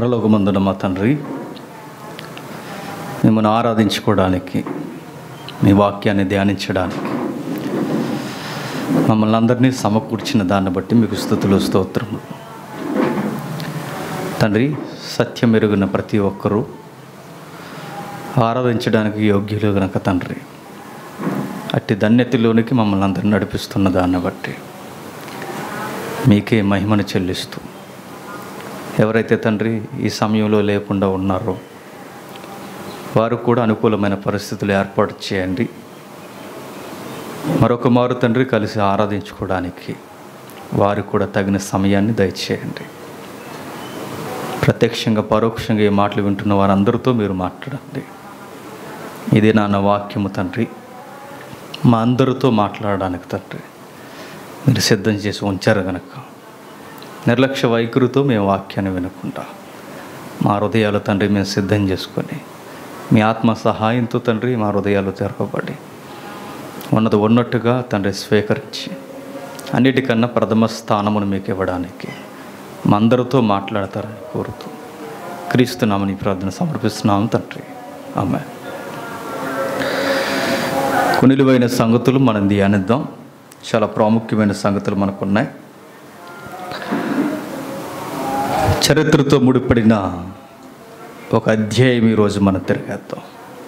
పరలోకమందున మా తండ్రి మిమ్మల్ని ఆరాధించుకోవడానికి మీ వాక్యాన్ని ధ్యానించడానికి మమ్మల్ని అందరినీ సమకూర్చిన దాన్ని బట్టి మీకు స్థుతులు స్తోత్రము తండ్రి సత్యం ఎరుగున ప్రతి ఒక్కరూ ఆరాధించడానికి యోగ్యులు గనక తండ్రి అట్టి ధన్యతలోనికి మమ్మల్ని అందరిని నడిపిస్తున్న దాన్ని బట్టి మీకే మహిమను చెల్లిస్తూ ఎవరైతే తండ్రి ఈ సమయంలో లేకుండా ఉన్నారో వారు కూడా అనుకూలమైన పరిస్థితులు ఏర్పాటు చేయండి మరొక మారు తండ్రి కలిసి ఆరాధించుకోవడానికి వారు కూడా తగిన సమయాన్ని దయచేయండి ప్రత్యక్షంగా పరోక్షంగా ఈ మాటలు వింటున్న వారందరితో మీరు మాట్లాడండి ఇది నాన్న వాక్యము తండ్రి మా అందరితో మాట్లాడడానికి తండ్రి మీరు సిద్ధం చేసి ఉంచారు గనక నిర్లక్ష్య వైఖరితో మేము వాక్యాన్ని వినకుండా మా హృదయాలు తండ్రి మేము సిద్ధం చేసుకొని మీ ఆత్మ సహాయంతో తండ్రి మా హృదయాలు తెరవబడి ఉన్నది ఉన్నట్టుగా తండ్రి స్వీకరించి అన్నిటికన్నా ప్రథమ స్థానమును మీకు ఇవ్వడానికి మా అందరితో మాట్లాడతారని కోరుతూ క్రీస్తున్నామని ప్రార్థన సమర్పిస్తున్నాము తండ్రి ఆమె కొనిలువైన సంగతులు మనం ధ్యానిద్దాం చాలా ప్రాముఖ్యమైన సంగతులు మనకున్నాయి చరిత్రతో ముడిపడిన ఒక అధ్యాయం ఈరోజు మనం తిరగేద్దాం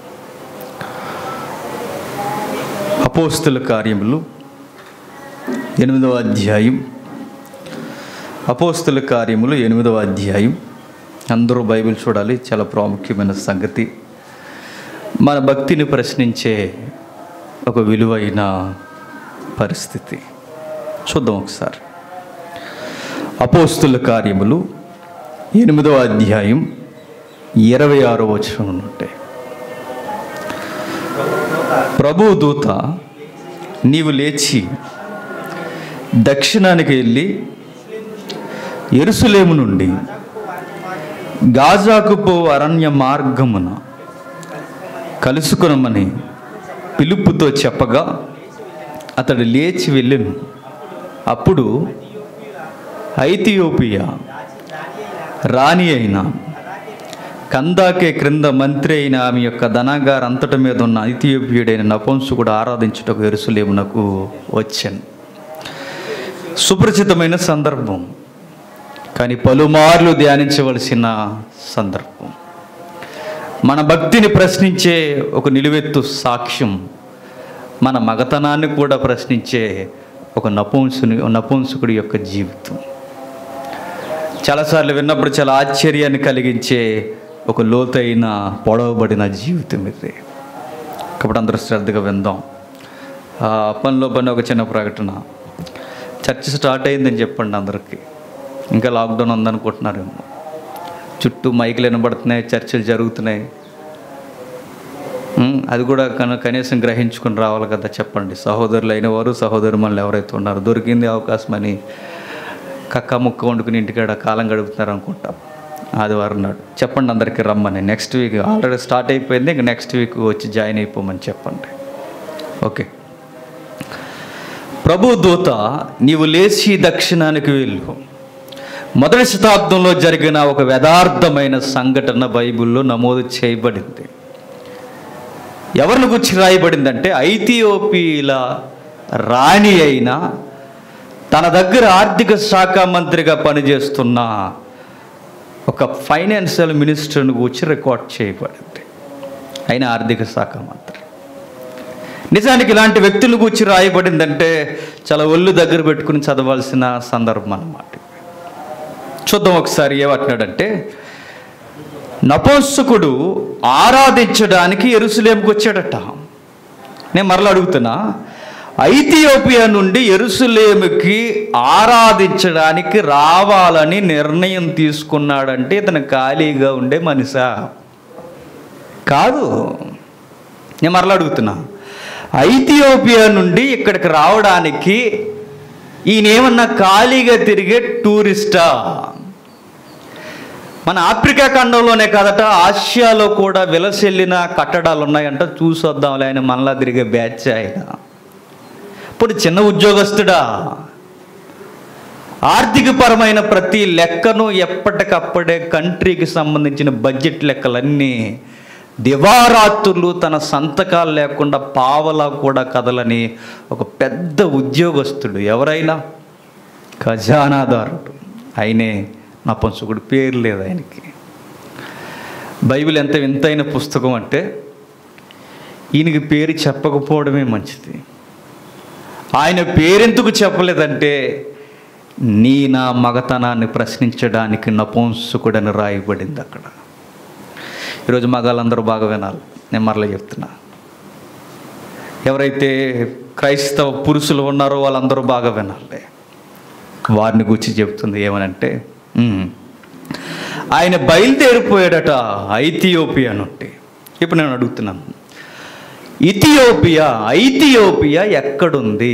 అపోస్తుల కార్యములు ఎనిమిదవ అధ్యాయం అపోస్తుల కార్యములు ఎనిమిదవ అధ్యాయం అందరూ బైబిల్ చూడాలి చాలా ప్రాముఖ్యమైన సంగతి మన భక్తిని ప్రశ్నించే ఒక విలువైన పరిస్థితి చూద్దాం ఒకసారి అపోస్తుల కార్యములు ఎనిమిదవ అధ్యాయం ఇరవై ఆరో వచనం నుండి ప్రభు దూత నీవు లేచి దక్షిణానికి వెళ్ళి ఎరుసలేము నుండి గాజాకు పో అరణ్య మార్గమున కలుసుకునమని పిలుపుతో చెప్పగా అతడు లేచి వెళ్ళెను అప్పుడు ఐథియోపియా రాణి అయిన కందాకే క్రింద మంత్రి అయిన ఆమె యొక్క ధనాగార అంతటి మీద ఉన్న ఐథియోపియుడైన నపుంసుకుడు ఆరాధించుటకు ఎరుసలేమునకు వచ్చాను సుపరిచితమైన సందర్భం కానీ పలుమార్లు ధ్యానించవలసిన సందర్భం మన భక్తిని ప్రశ్నించే ఒక నిలువెత్తు సాక్ష్యం మన మగతనాన్ని కూడా ప్రశ్నించే ఒక నపుంసుని నపుంసకుడి యొక్క జీవితం చాలాసార్లు విన్నప్పుడు చాలా ఆశ్చర్యాన్ని కలిగించే ఒక లోతైన పొడవబడిన జీవితం ఇది కాబట్టి అందరూ శ్రద్ధగా విందాం ఆ పనిలో పని ఒక చిన్న ప్రకటన చర్చ స్టార్ట్ అయిందని చెప్పండి అందరికీ ఇంకా లాక్డౌన్ ఉందనుకుంటున్నారేమో చుట్టూ మైకులు వినబడుతున్నాయి చర్చలు జరుగుతున్నాయి ఉమ్, అది కూడా కన కనీసం గ్రహించుకుని రావాలి కదా చెప్పండి సహోదరులు అయిన వారు సహోదరుమణులు ఎవరైతే ఉన్నారో దొరికింది అవకాశం అని కక్క ముక్క వండుకుని ఇంటికాడ కాలం గడుపుతున్నారు అనుకుంటా ఆదివారం నాడు చెప్పండి అందరికీ రమ్మని నెక్స్ట్ వీక్ ఆల్రెడీ స్టార్ట్ అయిపోయింది ఇంక నెక్స్ట్ వీక్ వచ్చి జాయిన్ అయిపోమని చెప్పండి ఓకే ప్రభు దూత నీవు లేచి దక్షిణానికి వెళ్ళు మొదటి శతాబ్దంలో జరిగిన ఒక యథార్థమైన సంఘటన బైబిల్లో నమోదు చేయబడింది ఎవరిని గురించి రాయబడిందంటే ఐథియోపియల రాణి అయిన తన దగ్గర ఆర్థిక శాఖ మంత్రిగా పనిచేస్తున్న ఒక ఫైనాన్షియల్ మినిస్టర్ని గురించి రికార్డ్ చేయబడింది ఆయన ఆర్థిక శాఖ మంత్రి నిజానికి ఇలాంటి వ్యక్తుల గురించి రాయబడిందంటే చాలా ఒళ్ళు దగ్గర పెట్టుకుని చదవాల్సిన సందర్భం అన్నమాట చూద్దాం ఒకసారి ఏమంటున్నాడంటే నపుంసకుడు ఆరాధించడానికి ఎరుసలేంకి వచ్చాడట నేను మరలా అడుగుతున్నా ఐథియోపియా నుండి ఎరుసలేముకి ఆరాధించడానికి రావాలని నిర్ణయం తీసుకున్నాడంటే ఇతను ఖాళీగా ఉండే మనిషా కాదు నేను మరలా అడుగుతున్నా ఐథియోపియా నుండి ఇక్కడికి రావడానికి ఈయనేమన్నా ఖాళీగా తిరిగే టూరిస్టా మన ఆఫ్రికా ఖండంలోనే కాదట ఆసియాలో కూడా విలసెల్లిన కట్టడాలు ఉన్నాయంట చూసొద్దాంలే ఆయన మనలా తిరిగే బ్యాచ్ ఆయన ఇప్పుడు చిన్న ఉద్యోగస్తుడా ఆర్థికపరమైన ప్రతి లెక్కను ఎప్పటికప్పుడే కంట్రీకి సంబంధించిన బడ్జెట్ లెక్కలన్నీ దివారాత్రులు తన సంతకాలు లేకుండా పావలా కూడా కదలని ఒక పెద్ద ఉద్యోగస్తుడు ఎవరైనా ఖజానాదారుడు ఆయనే నా పంచుకుడు పేరు లేదు ఆయనకి బైబిల్ ఎంత వింతైన పుస్తకం అంటే ఈయనకి పేరు చెప్పకపోవడమే మంచిది ఆయన పేరెందుకు చెప్పలేదంటే నీ నా మగతనాన్ని ప్రశ్నించడానికి నపుంసకుడని రాయబడింది అక్కడ ఈరోజు మగాళ్ళందరూ బాగా వినాలి నేను మరలా చెప్తున్నా ఎవరైతే క్రైస్తవ పురుషులు ఉన్నారో వాళ్ళందరూ బాగా వినాలి వారిని గురించి చెప్తుంది ఏమనంటే "ఉమ్, ఆయన బయలుదేరిపోయాడట ఐథియోపియా నుండి ఇప్పుడు నేను అడుగుతున్నాను ఇథియోపియా ఐథియోపియా ఎక్కడుంది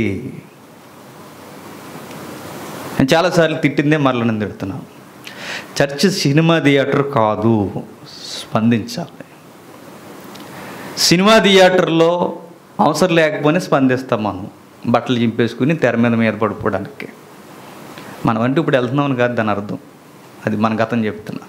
నేను చాలాసార్లు తిట్టిందే మరల నేను తిడుతున్నాను చర్చ్ సినిమా థియేటర్ కాదు స్పందించాలి సినిమా థియేటర్లో అవసరం లేకపోయినా స్పందిస్తాం మనం బట్టలు చింపేసుకుని తెర మీద మీద పడిపోవడానికి మనం అంటే ఇప్పుడు వెళ్తున్నామని కాదు దాని అర్థం అది మన గతం చెప్తున్నా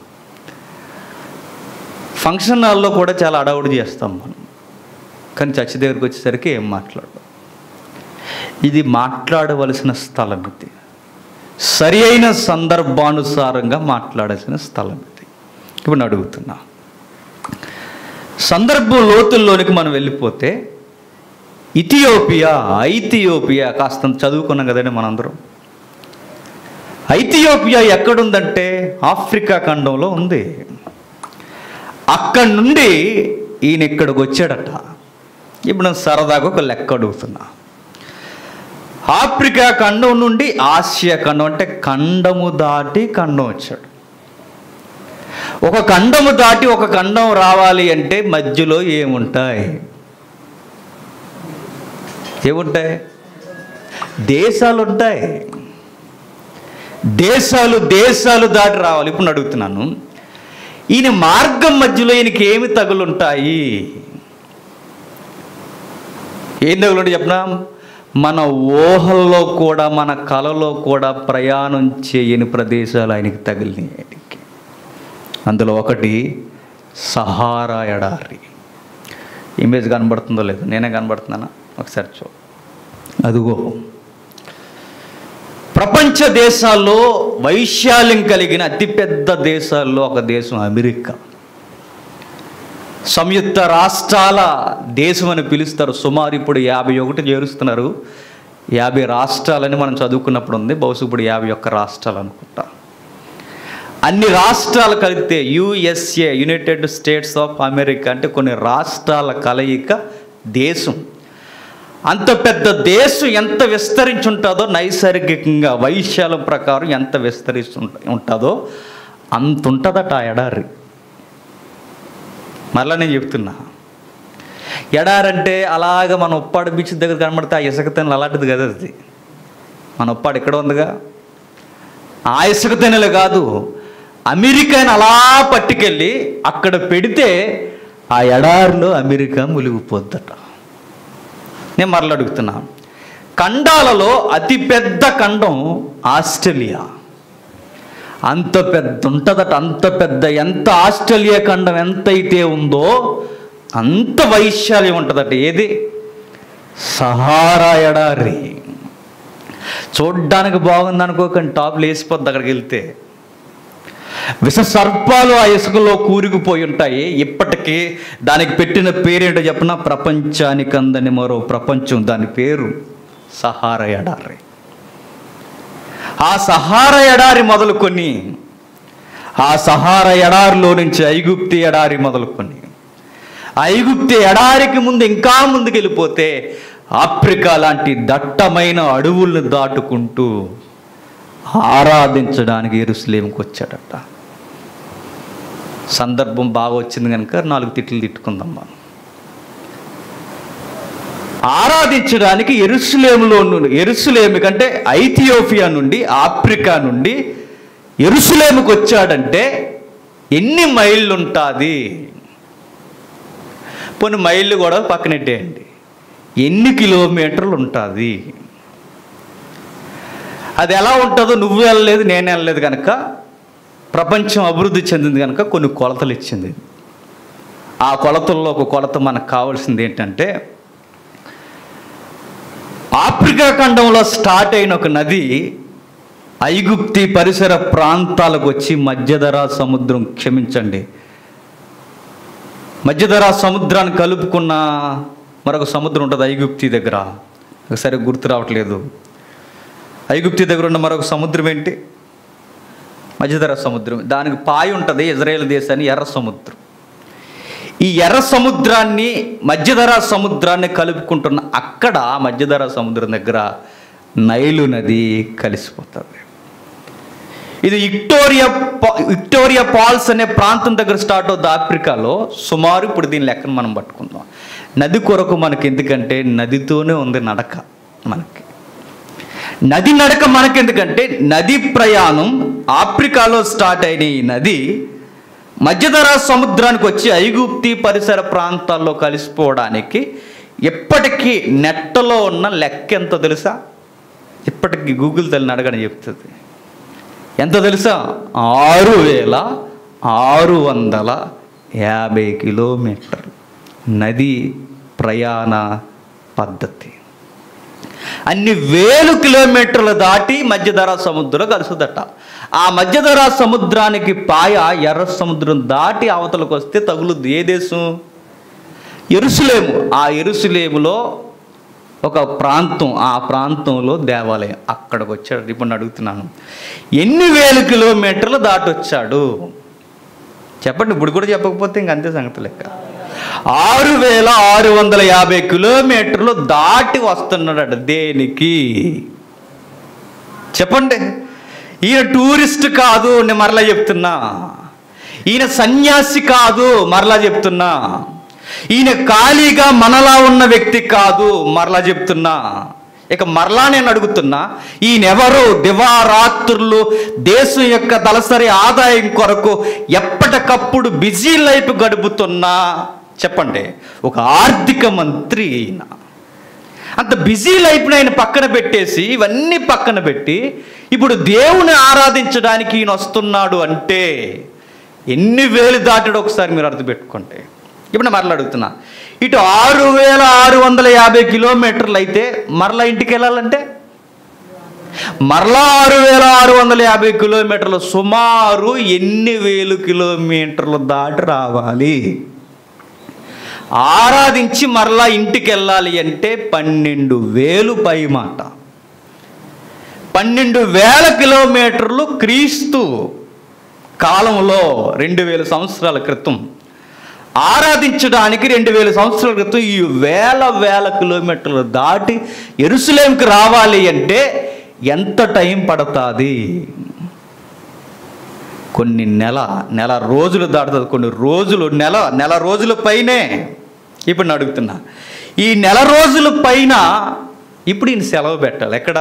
ఫంక్షన్ హాల్లో కూడా చాలా అడవుడు చేస్తాం మనం కానీ చర్చి దగ్గరికి వచ్చేసరికి ఏం మాట్లాడు ఇది మాట్లాడవలసిన స్థలం ఇది సరి అయిన సందర్భానుసారంగా మాట్లాడాల్సిన స్థలం ఇది ఇప్పుడు నేను అడుగుతున్నా సందర్భం లోతుల్లోనికి మనం వెళ్ళిపోతే ఇథియోపియా ఐథియోపియా కాస్త చదువుకున్నాం కదండి మనందరం ఐథియోపియా ఎక్కడుందంటే ఆఫ్రికా ఖండంలో ఉంది అక్కడి నుండి ఈయన ఇక్కడికి వచ్చాడట ఇప్పుడు నేను సరదాగా ఒక లెక్క అడుగుతున్నా ఆఫ్రికా ఖండం నుండి ఆసియా ఖండం అంటే ఖండము దాటి ఖండం వచ్చాడు ఒక ఖండము దాటి ఒక ఖండం రావాలి అంటే మధ్యలో ఏముంటాయి ఏముంటాయి దేశాలు ఉంటాయి దేశాలు దేశాలు దాటి రావాలి ఇప్పుడు నేను అడుగుతున్నాను ఈయన మార్గం మధ్యలో ఈయనకి ఏమి తగులుంటాయి ఏం తగులుంటే చెప్పనా మన ఊహల్లో కూడా మన కలలో కూడా ప్రయాణం చేయని ప్రదేశాలు ఆయనకి తగిలినాయి ఆయనకి అందులో ఒకటి సహారా ఎడారి ఇమేజ్ కనబడుతుందో లేదో నేనే కనబడుతున్నానా ఒకసారి చూ అదిగో ప్రపంచ దేశాల్లో వైశాల్యం కలిగిన అతిపెద్ద దేశాల్లో ఒక దేశం అమెరికా సంయుక్త రాష్ట్రాల దేశం అని పిలుస్తారు సుమారు ఇప్పుడు యాభై ఒకటి చేరుస్తున్నారు యాభై రాష్ట్రాలని మనం చదువుకున్నప్పుడు ఉంది బహుశా ఇప్పుడు యాభై ఒక్క రాష్ట్రాలు అనుకుంటా అన్ని రాష్ట్రాలు కలిపితే USA united states of America అంటే కొన్ని రాష్ట్రాల కలయిక దేశం అంత పెద్ద దేశం ఎంత విస్తరించి ఉంటుందో నైసర్గికంగా వైశాల్యం ప్రకారం ఎంత విస్తరిస్తు ఉంటుందో అంత ఉంటుందట ఆ ఎడారి మరలా నేను చెప్తున్నా ఎడారంటే అలాగ మన ఉప్పాడు బీచ్ దగ్గర కనబడితే ఆ ఇసుక తెనలు అలాంటిది కదా అది మన ఉప్పాడు ఇక్కడ ఉందిగా ఆ ఇసుక తెనలు కాదు అమెరికాని అలా పట్టుకెళ్ళి అక్కడ పెడితే ఆ ఎడారిలో అమెరికా మునిగిపోద్దట నేను మరల అడుగుతున్నా ఖండాలలో అతిపెద్ద ఖండం ఆస్ట్రేలియా అంత పెద్ద ఉంటుందట అంత పెద్ద ఎంత ఆస్ట్రేలియా ఖండం ఎంత అయితే ఉందో అంత వైశాల్యం ఉంటుందట ఏది సహారా ఎడారి చూడ్డానికి బాగుంది అనుకోకండి టాప్లు వేసిపోద్ది అక్కడికి వెళ్తే విష సర్పాలు ఆ ఇసుకలో కూరుకుపోయి ఉంటాయి ఇప్పటికీ దానికి పెట్టిన పేరేంటో చెప్పిన ప్రపంచానికి అందని మరో ప్రపంచం దాని పేరు సహార ఎడారి ఆ సహార ఎడారి మొదలుకొని ఆ సహార ఎడారిలో నుంచి ఐగుప్తి ఎడారి మొదలుకొని ఐగుప్తి ఎడారికి ముందు ఇంకా ముందుకు వెళ్ళిపోతే ఆఫ్రికా లాంటి దట్టమైన అడవులను దాటుకుంటూ ఆరాధించడానికి ఎరుసలేంకి వచ్చాడట సందర్భం బాగా వచ్చింది కనుక నాలుగు తిట్లు తిట్టుకుందాం మనం ఆరాధించడానికి ఎరుసలేములో నుండి ఎరుసలేము కంటే ఐథియోపియా నుండి ఆఫ్రికా నుండి ఎరుసలేముకి వచ్చాడంటే ఎన్ని మైళ్ళు ఉంటుంది కొన్ని మైళ్ళు కూడా పక్కనెట్టేయండి ఎన్ని కిలోమీటర్లు ఉంటుంది అది ఎలా ఉంటుందో నువ్వు వెళ్ళలేదు నేను వెళ్ళలేదు కనుక ప్రపంచం అభివృద్ధి చెందింది కనుక కొన్ని కొలతలు ఇచ్చింది ఆ కొలతల్లో ఒక కొలత మనకు కావాల్సింది ఏంటంటే ఆఫ్రికా ఖండంలో స్టార్ట్ అయిన ఒక నది ఐగుప్తి పరిసర ప్రాంతాలకు వచ్చి మధ్యధరా సముద్రం క్షమించండి మధ్యధరా సముద్రాన్ని కలుపుకున్న మరొక సముద్రం ఉంటుంది ఐగుప్తి దగ్గర నాకు సరిగ్గా గుర్తు రావట్లేదు ఐగుప్తి దగ్గర ఉన్న మరొక సముద్రం ఏంటి మధ్యధరా సముద్రం దానికి పాయి ఉంటుంది ఇజ్రాయేల్ దేశాన్ని ఎర్ర సముద్రం ఈ ఎర్ర సముద్రాన్ని మధ్యధరా సముద్రాన్ని కలుపుకుంటున్న అక్కడ మధ్యధరా సముద్రం దగ్గర నైలు నది కలిసిపోతుంది ఇది విక్టోరియా పా- విక్టోరియా ఫాల్స్ అనే ప్రాంతం దగ్గర స్టార్ట్ అవుతుంది ఆఫ్రికాలో సుమారు ఇప్పుడు దీని లెక్కను మనం పట్టుకుందాం నది కొరకు మనకి ఎందుకంటే నదితోనే ఉంది నడక మనకి నది నడక మనకెందుకంటే నది ప్రయాణం ఆఫ్రికాలో స్టార్ట్ అయిన ఈ నది మధ్యధరా సముద్రానికి వచ్చి ఐగుప్తి పరిసర ప్రాంతాల్లో కలిసిపోవడానికి ఎప్పటికీ నెట్టలో ఉన్న లెక్క ఎంతో తెలుసా ఇప్పటికీ గూగుల్ తల్లిని అడగని చెప్తుంది ఎంత తెలుసా ఆరు వేల ఆరు వందల యాభై కిలోమీటర్లు నది ప్రయాణ పద్ధతి అన్ని వేలు కిలోమీటర్లు దాటి మధ్యధరా సముద్రం కలుసుదట ఆ మధ్యధరా సముద్రానికి పాయ ఎర్ర సముద్రం దాటి అవతలకు వస్తే తగులుద్ది ఏ దేశం ఎరుసలేము ఆ ఎరుసలేములో ఒక ప్రాంతం ఆ ప్రాంతంలో దేవాలయం అక్కడికి వచ్చాడు ఇప్పుడు నేను అడుగుతున్నాను ఎన్ని వేల కిలోమీటర్లు దాటొచ్చాడు చెప్పండి ఇప్పుడు కూడా చెప్పకపోతే ఇంక అంతే సంగతి లెక్క ఆరు వేల ఆరు వందల యాభై కిలోమీటర్లు దాటి వస్తున్నాడట దేనికి చెప్పండి ఈయన టూరిస్ట్ కాదు నేను మరలా చెప్తున్నా ఈయన సన్యాసి కాదు మరలా చెప్తున్నా ఈయన ఖాళీగా మనలా ఉన్న వ్యక్తి కాదు మరలా చెప్తున్నా ఇక మరలా నేను అడుగుతున్నా ఈయనెవరు దివారాత్రులు దేశం యొక్క దళసరి ఆదాయం కొరకు ఎప్పటికప్పుడు బిజీ లైఫ్ గడుపుతున్నా చెప్పండి ఒక ఆర్థిక మంత్రి ఈయన అంత బిజీ లైఫ్ని ఆయన పక్కన పెట్టేసి ఇవన్నీ పక్కన పెట్టి ఇప్పుడు దేవుని ఆరాధించడానికి ఈయన వస్తున్నాడు అంటే ఎన్ని వేలు దాటాడు ఒకసారి మీరు అర్థం పెట్టుకోండి ఇప్పుడు నేను మరలా అడుగుతున్నా ఇటు ఆరు వేల ఆరు వందల యాభై కిలోమీటర్లు అయితే మరలా ఇంటికి వెళ్ళాలంటే మరలా ఆరు వేల ఆరు వందల యాభై కిలోమీటర్లు సుమారు ఎన్ని వేలు కిలోమీటర్లు దాటి రావాలి ఆరాధించి మరలా ఇంటికి వెళ్ళాలి అంటే పన్నెండు వేలు పై మాట పన్నెండు వేల కిలోమీటర్లు క్రీస్తు కాలంలో రెండు వేల సంవత్సరాల క్రితం ఆరాధించడానికి రెండు వేల సంవత్సరాల క్రితం ఈ వేల వేల కిలోమీటర్లు దాటి ఎరుసలేంకి రావాలి అంటే ఎంత టైం పడుతుంది కొన్ని నెల నెల రోజులు దాటుతుంది కొన్ని రోజులు నెల నెల రోజుల పైనే ఇప్పుడు నేను అడుగుతున్నా ఈ నెల రోజుల పైన ఇప్పుడు ఈయన సెలవు పెట్టాలి ఎక్కడ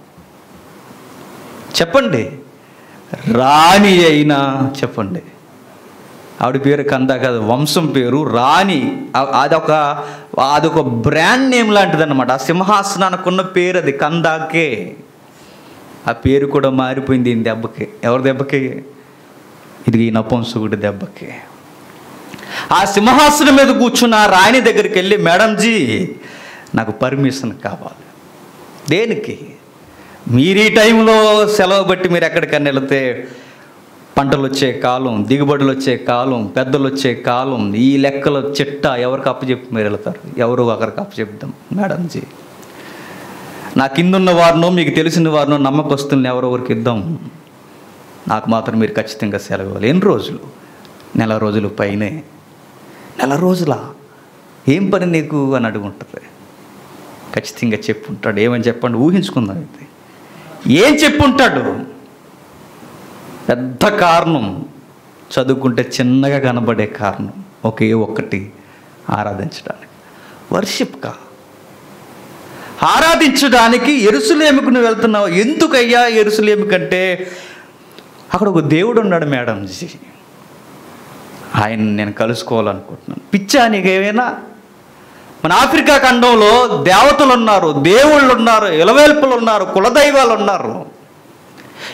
చెప్పండి రాణి అయినా చెప్పండి ఆవిడ పేరు కందా కాదు వంశం పేరు రాణి ఆ- అదొక అదొక బ్రాండ్ నేమ్ లాంటిది అనమాట ఆ సింహాసనానికి ఉన్న పేరు అది కందాకే ఆ పేరు కూడా మారిపోయింది ఈయన దెబ్బకి ఎవరి దెబ్బకి ఇది ఈ నపుంసకుడి దెబ్బకి ఆ సింహాసనం మీద కూర్చున్న ఆ రాణి దగ్గరికి వెళ్ళి మేడంజీ నాకు పర్మిషన్ కావాలి దేనికి మీరు ఈ టైంలో సెలవు బట్టి మీరు ఎక్కడికన్నా వెళితే పంటలు వచ్చే కాలం దిగుబడులు వచ్చే కాలం పెద్దలు వచ్చే కాలం ఈ లెక్కల చిట్ట ఎవరికి అప్పచెప్పి మీరు వెళ్తారు ఎవరు ఒకరికి అప్పచెప్దాం మేడంజీ నా కిందున్న వారినో మీకు తెలిసిన వారినో నమ్మకస్తుల్ని ఎవరెవరికి ఇద్దాం నాకు మాత్రం మీరు ఖచ్చితంగా సెలవు ఇవ్వాలి ఎన్ని రోజులు నెల రోజులు పైనే నెల రోజులా ఏం పని నీకు అని అడుగుంటుంది ఖచ్చితంగా చెప్పుంటాడు ఏమని చెప్పండి ఊహించుకుందాం అయితే ఏం చెప్పుంటాడు పెద్ద కారణం చదువుకుంటే చిన్నగా కనబడే కారణం ఒకే ఒక్కటి ఆరాధించడానికి వర్షిప్కా ఆరాధించడానికి ఎరుసలేముకు నువ్వు వెళ్తున్నావు ఎందుకయ్యా ఎరుసలేము కంటే అక్కడ ఒక దేవుడు ఉన్నాడు మేడంజీ ఆయన నేను కలుసుకోవాలనుకుంటున్నాను పిచ్చా నీకేమైనా మన ఆఫ్రికా ఖండంలో దేవతలు ఉన్నారు దేవుళ్ళు ఉన్నారు ఇలవేల్పులు ఉన్నారు కులదైవాలు ఉన్నారు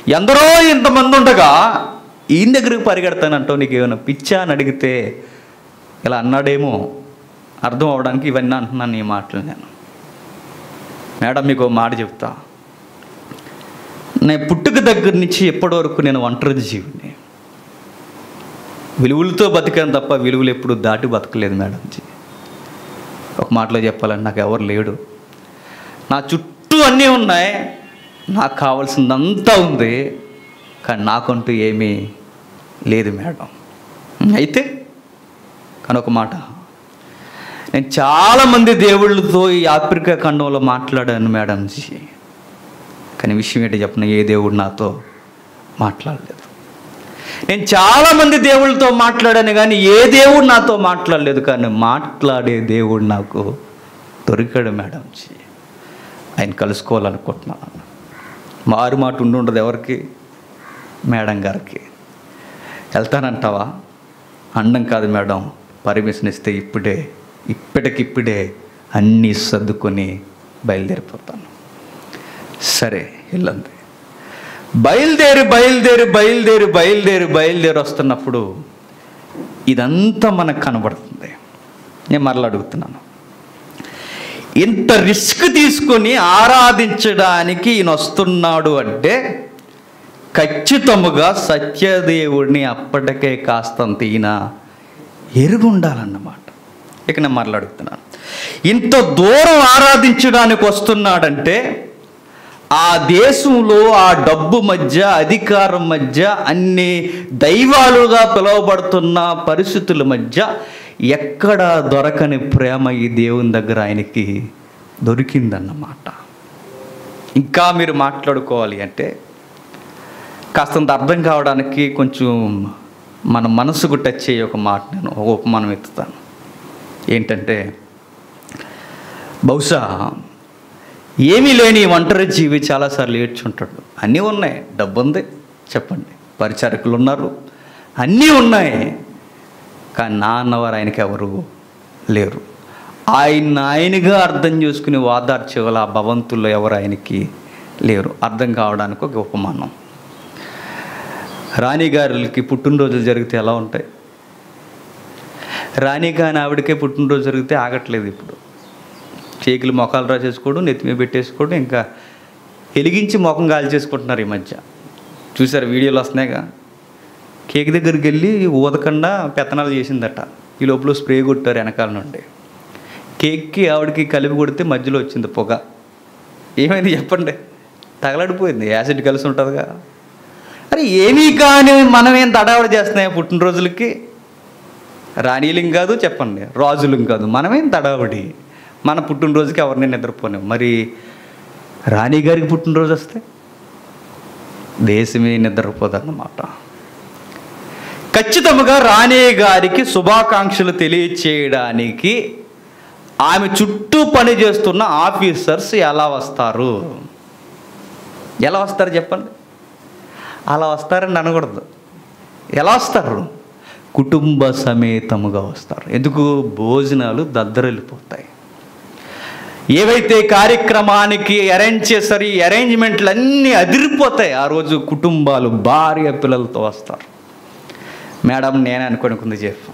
ఎందరో ఇంతమంది ఉండగా ఈయన దగ్గరికి పరిగెడతానంటావు నీకు ఏమైనా పిచ్చా అని అడిగితే ఇలా అన్నాడేమో అర్థం అవడానికి ఇవన్నీ అంటున్నాను ఈ మాటలు నేను మేడం మీకు ఓ మాట చెప్తా నేను పుట్టుక దగ్గర నుంచి ఎప్పటి వరకు నేను ఒంటరి జీవిని విలువలతో బతికాను తప్ప విలువలు ఎప్పుడు దాటి బతకలేదు మేడం జీ ఒక మాటలో చెప్పాలంటే నాకు ఎవరు లేడు నా చుట్టూ అన్నీ ఉన్నాయి నాకు కావాల్సిందంతా ఉంది కానీ నాకంటూ ఏమీ లేదు మేడం అయితే కానీ ఒక మాట నేను చాలామంది దేవుళ్ళతో ఈ ఆఫ్రికా ఖండంలో మాట్లాడాను మేడం జీ కానీ విషయం ఏంటి చెప్పిన ఏ దేవుడు నాతో మాట్లాడలేదు నేను చాలామంది దేవుళ్ళతో మాట్లాడాను కానీ ఏ దేవుడు నాతో మాట్లాడలేదు కానీ మాట్లాడే దేవుడు నాకు దొరికాడు మేడం జీ ఆయన కలుసుకోవాలనుకుంటున్నాను మారు మాట ఉండి ఉండదు ఎవరికి మేడం గారికి వెళ్తానంటావా అండం కాదు మేడం పర్మిషన్ ఇస్తే ఇప్పుడే ఇప్పటికిప్పుడే అన్నీ సర్దుకొని బయలుదేరిపోతాను సరే వెళ్ళండి బయలుదేరి బయలుదేరి బయలుదేరి బయలుదేరి బయలుదేరి వస్తున్నప్పుడు ఇదంతా మనకు కనబడుతుంది నేను మరలా అడుగుతున్నాను ఇంత రిస్క్ తీసుకొని ఆరాధించడానికి ఈయన వస్తున్నాడు అంటే ఖచ్చితముగా సత్యదేవుడిని అప్పటికే కాస్తంత ఈయన ఎరుగుండాలన్నమాట ఇక నేను మరలాడుతున్నాను ఇంత దూరం ఆరాధించడానికి వస్తున్నాడంటే ఆ దేశంలో ఆ డబ్బు మధ్య అధికారం మధ్య అన్ని దైవాలుగా పిలువబడుతున్న పరిస్థితుల మధ్య ఎక్కడ దొరకని ప్రేమ ఈ దేవుని దగ్గర ఆయనకి దొరికిందన్నమాట ఇంకా మీరు మాట్లాడుకోవాలి అంటే కాస్తంత అర్థం కావడానికి కొంచెం మన మనసుకు టచ్ అయ్యే ఒక మాట నేను ఒక ఉపమానం ఎత్తుతాను ఏంటంటే బహుశా ఏమీ లేని ఈ ఒంటరి జీవి చాలాసార్లు ఏడ్చుంటాడు అన్నీ ఉన్నాయి డబ్బు ఉంది చెప్పండి పరిచారకులు ఉన్నారు అన్నీ ఉన్నాయి కానీ నా అన్నవారు ఆయనకి ఎవరు లేరు ఆయన ఆయనగా అర్థం చేసుకుని వాదార్చేవాళ్ళు ఆ భవంతుల్లో ఎవరు ఆయనకి లేరు అర్థం కావడానికి ఒక ఉపమానం రాణిగారులకి పుట్టినరోజులు జరిగితే ఎలా ఉంటాయి రాణి గాని ఆవిడకే పుట్టినరోజు జరిగితే ఆగట్లేదు ఇప్పుడు కేకులు మొఖాలు రాసేసుకోవడం నెత్తి మీద పెట్టేసుకోవడం ఇంకా వెలిగించి ముఖం గాలి చేసుకుంటున్నారు ఈ మధ్య చూసారు వీడియోలు వస్తున్నాయిగా కేక్ దగ్గరికి వెళ్ళి ఊదకుండా పెత్తనాలు చేసిందట ఈ లోపల స్ప్రే కొట్టారు వెనకాల నుండి కేక్కి ఆవిడకి కలిపి కొడితే మధ్యలో వచ్చింది పొగ ఏమైంది చెప్పండి తగలడిపోయింది యాసిడ్ కలిసి ఉంటుందిగా అరే ఏమీ కానీ మనం ఏం తడావడి చేస్తున్నాయి పుట్టినరోజులకి రాణీలం కాదు చెప్పండి రాజులం కాదు మనమేం తడావడి మన పుట్టినరోజుకి ఎవరిని నిద్రపోలేం మరి రాణి గారికి పుట్టినరోజు వస్తే దేశమే నిద్రపోదన్నమాట ఖచ్చితంగా రాణి గారికి శుభాకాంక్షలు తెలియచేయడానికి ఆమె చుట్టూ పనిచేస్తున్న ఆఫీసర్స్ ఎలా వస్తారు ఎలా వస్తారు చెప్పండి అలా వస్తారని అనకూడదు ఎలా వస్తారు కుటుంబ సమేతముగా వస్తారు ఎందుకు భోజనాలు దద్దరిల్లిపోతాయి ఏవైతే కార్యక్రమానికి అరేంజ్ చేస్తారు ఈ అరేంజ్మెంట్లు అన్నీ అదిరిపోతాయి ఆ రోజు కుటుంబాలు భార్య పిల్లలతో వస్తారు మేడం నేనే అనుకోనుకుంది చెప్పు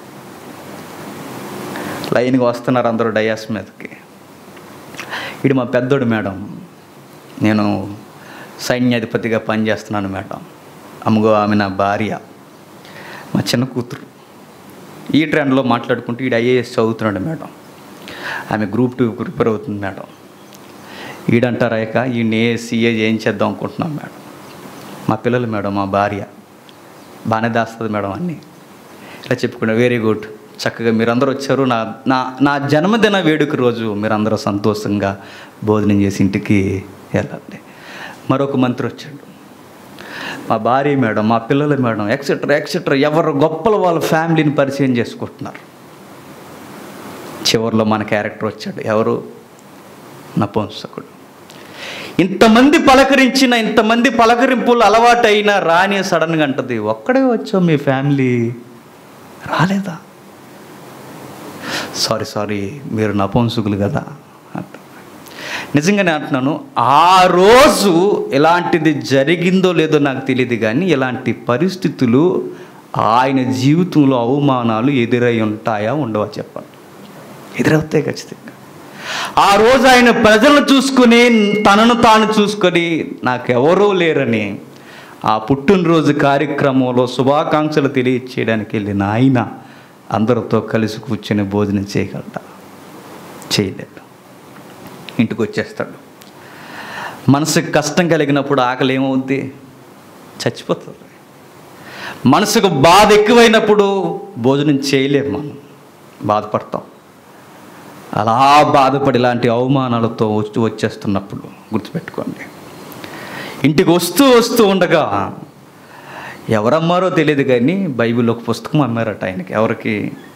లైన్గా వస్తున్నారు అందరూ డయాస్ మీదకి ఇది మా పెద్దోడు మేడం నేను సైన్యాధిపతిగా పనిచేస్తున్నాను మేడం అమ్మగో ఆమె నా భార్య మా చిన్న కూతురు ఈ ట్రెండ్లో మాట్లాడుకుంటూ ఈడు ఐఏఎస్ చదువుతున్నాడు మేడం ఆమె గ్రూప్ టూ ప్రిపేర్ అవుతుంది మేడం ఈడంటారా ఇక ఈయన ఏ సీఏ ఏం చేద్దాం అనుకుంటున్నాం మేడం మా పిల్లలు మేడం మా భార్య బాగానే దాస్తుంది మేడం అన్నీ ఇలా చెప్పుకున్నా వెరీ గుడ్ చక్కగా మీరందరూ వచ్చారు నా నా నా జన్మదిన వేడుక రోజు మీరందరూ సంతోషంగా భోజనం చేసి ఇంటికి వెళ్ళండి మరొక మంత్రి వచ్చాడు మా భార్య మేడం మా పిల్లలు మేడం ఎక్సెట్రా ఎక్సెట్రా ఎవరు గొప్పలు వాళ్ళ ఫ్యామిలీని పరిచయం చేసుకుంటున్నారు చివరిలో మన క్యారెక్టర్ వచ్చాడు ఎవరు నపుంసకుడు ఇంతమంది పలకరించిన ఇంతమంది పలకరింపులు అలవాటైన రాని సడన్గా అంటది ఒక్కడే వచ్చావు మీ ఫ్యామిలీ రాలేదా సారీ సారీ మీరు నపుంసకులు కదా అంట నిజంగానే అంటున్నాను ఆ రోజు ఎలాంటిది జరిగిందో లేదో నాకు తెలియదు కానీ ఇలాంటి పరిస్థితులు ఆయన జీవితంలో అవమానాలు ఎదురై ఉంటాయా ఉండవా చెప్పండి ఎదురవుతాయి ఖచ్చితంగా ఆ రోజు ఆయన ప్రజలను చూసుకుని తనను తాను చూసుకొని నాకెవరూ లేరని ఆ పుట్టినరోజు కార్యక్రమంలో శుభాకాంక్షలు తెలియచేయడానికి వెళ్ళిన ఆయన అందరితో కలిసి కూర్చొని భోజనం చేయగలడా చేయలేడు ఇంటికి వచ్చేస్తాడు మనసుకు కష్టం కలిగినప్పుడు ఆకలి ఏమవుద్ది చచ్చిపోతుంది మనసుకు బాధ ఎక్కువైనప్పుడు భోజనం చేయలేము మనం బాధపడతాం అలా బాధపడి ఇలాంటి అవమానాలతో వచ్చి వచ్చేస్తున్నప్పుడు గుర్తుపెట్టుకోండి ఇంటికి వస్తూ వస్తూ ఉండగా ఎవరమ్మారో తెలియదు కానీ బైబిల్ ఒక పుస్తకం అమ్మారట ఆయనకి ఎవరికి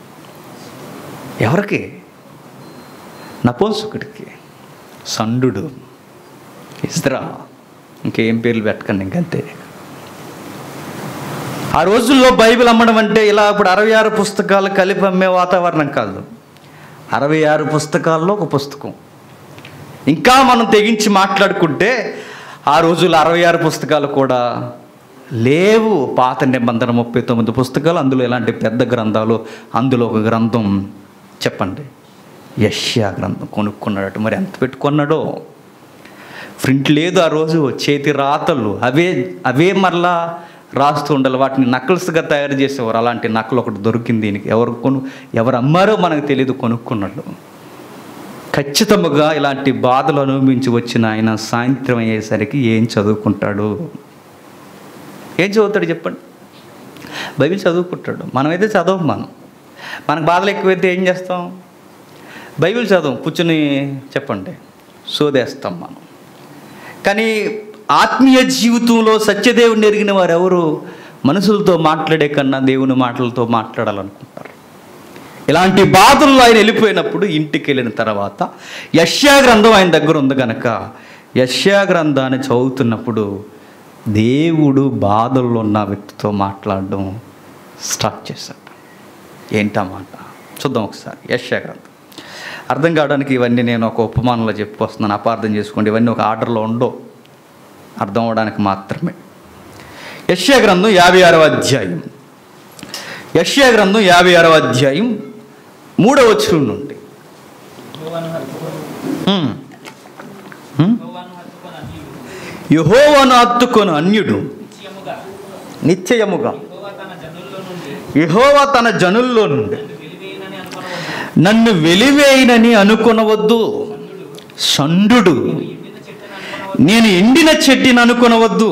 ఎవరికి నపోసుకుడికి సండు ఇస్రా ఇంకేం పేర్లు పెట్టకండి ఇంకంతే ఆ రోజుల్లో బైబిల్ అమ్మడం అంటే ఇలా ఇప్పుడు అరవై ఆరు పుస్తకాలు కలిపి అమ్మే వాతావరణం కాదు అరవై ఆరు పుస్తకాల్లో ఒక పుస్తకం ఇంకా మనం తెగించి మాట్లాడుకుంటే ఆ రోజుల్లో అరవై ఆరు పుస్తకాలు కూడా లేవు పాత నిబంధన ముప్పై తొమ్మిది పుస్తకాలు అందులో ఇలాంటి పెద్ద గ్రంథాలు అందులో ఒక గ్రంథం చెప్పండి యష్యా గ్రంథం కొనుక్కున్నాడట మరి ఎంత పెట్టుకున్నాడో ప్రింట్ లేదు ఆ రోజు చేతి రాతలు అవే అవే మరలా రాస్తూ ఉండాలి వాటిని నకల్స్గా తయారు చేసేవారు అలాంటి నకలు ఒకటి దొరికింది దీనికి ఎవరు కొను ఎవరు అమ్మారో మనకు తెలియదు కొనుక్కున్నాడు ఖచ్చితంగా ఇలాంటి బాధలు అనుభవించి వచ్చిన ఆయన సాయంత్రం అయ్యేసరికి ఏం చదువుకుంటాడు ఏం చదువుతాడు చెప్పండి బైబిల్ చదువుకుంటాడు మనమైతే చదవం మనం మనకు బాధలు ఎక్కువైతే ఏం చేస్తాం బైబిల్ చదవం కూర్చుని చెప్పండి సోదేస్తాం మనం కానీ ఆత్మీయ జీవితంలో సత్యదేవుని ఎరిగిన వారు ఎవరు మనుషులతో మాట్లాడే కన్నా దేవుని మాటలతో మాట్లాడాలనుకుంటారు ఇలాంటి బాధల్లో ఆయన వెళ్ళిపోయినప్పుడు ఇంటికి వెళ్ళిన తర్వాత యష్యా గ్రంథం ఆయన దగ్గర ఉంది కనుక యష్యా గ్రంథాన్ని చదువుతున్నప్పుడు దేవుడు బాధల్లో ఉన్న వ్యక్తితో మాట్లాడడం స్టార్ట్ చేశాడు ఏంటా మాట చూద్దాం ఒకసారి యష్యా గ్రంథం అర్థం కావడానికి ఇవన్నీ నేను ఒక ఉపమానంలో చెప్పి వస్తున్నాను అపార్థం చేసుకోండి ఇవన్నీ ఒక ఆర్డర్లో ఉండవు అర్థం అవడానికి మాత్రమే యష్యా గ్రంథం యాభై ఆరవ అధ్యాయం యష్యా గ్రంథం యాభై ఆరవ అధ్యాయం మూడవ వచనం నుండి హ్మ్. హ్మ్? యెహోవాను హత్తుకొను అన్యుడు నిశ్చయముగా యెహోవా తన జనుల్లో నుండి నన్ను వెలివేయనని అనుకొనవద్దు షండు నేను ఎండిన చెట్టుని అనుకొనవద్దు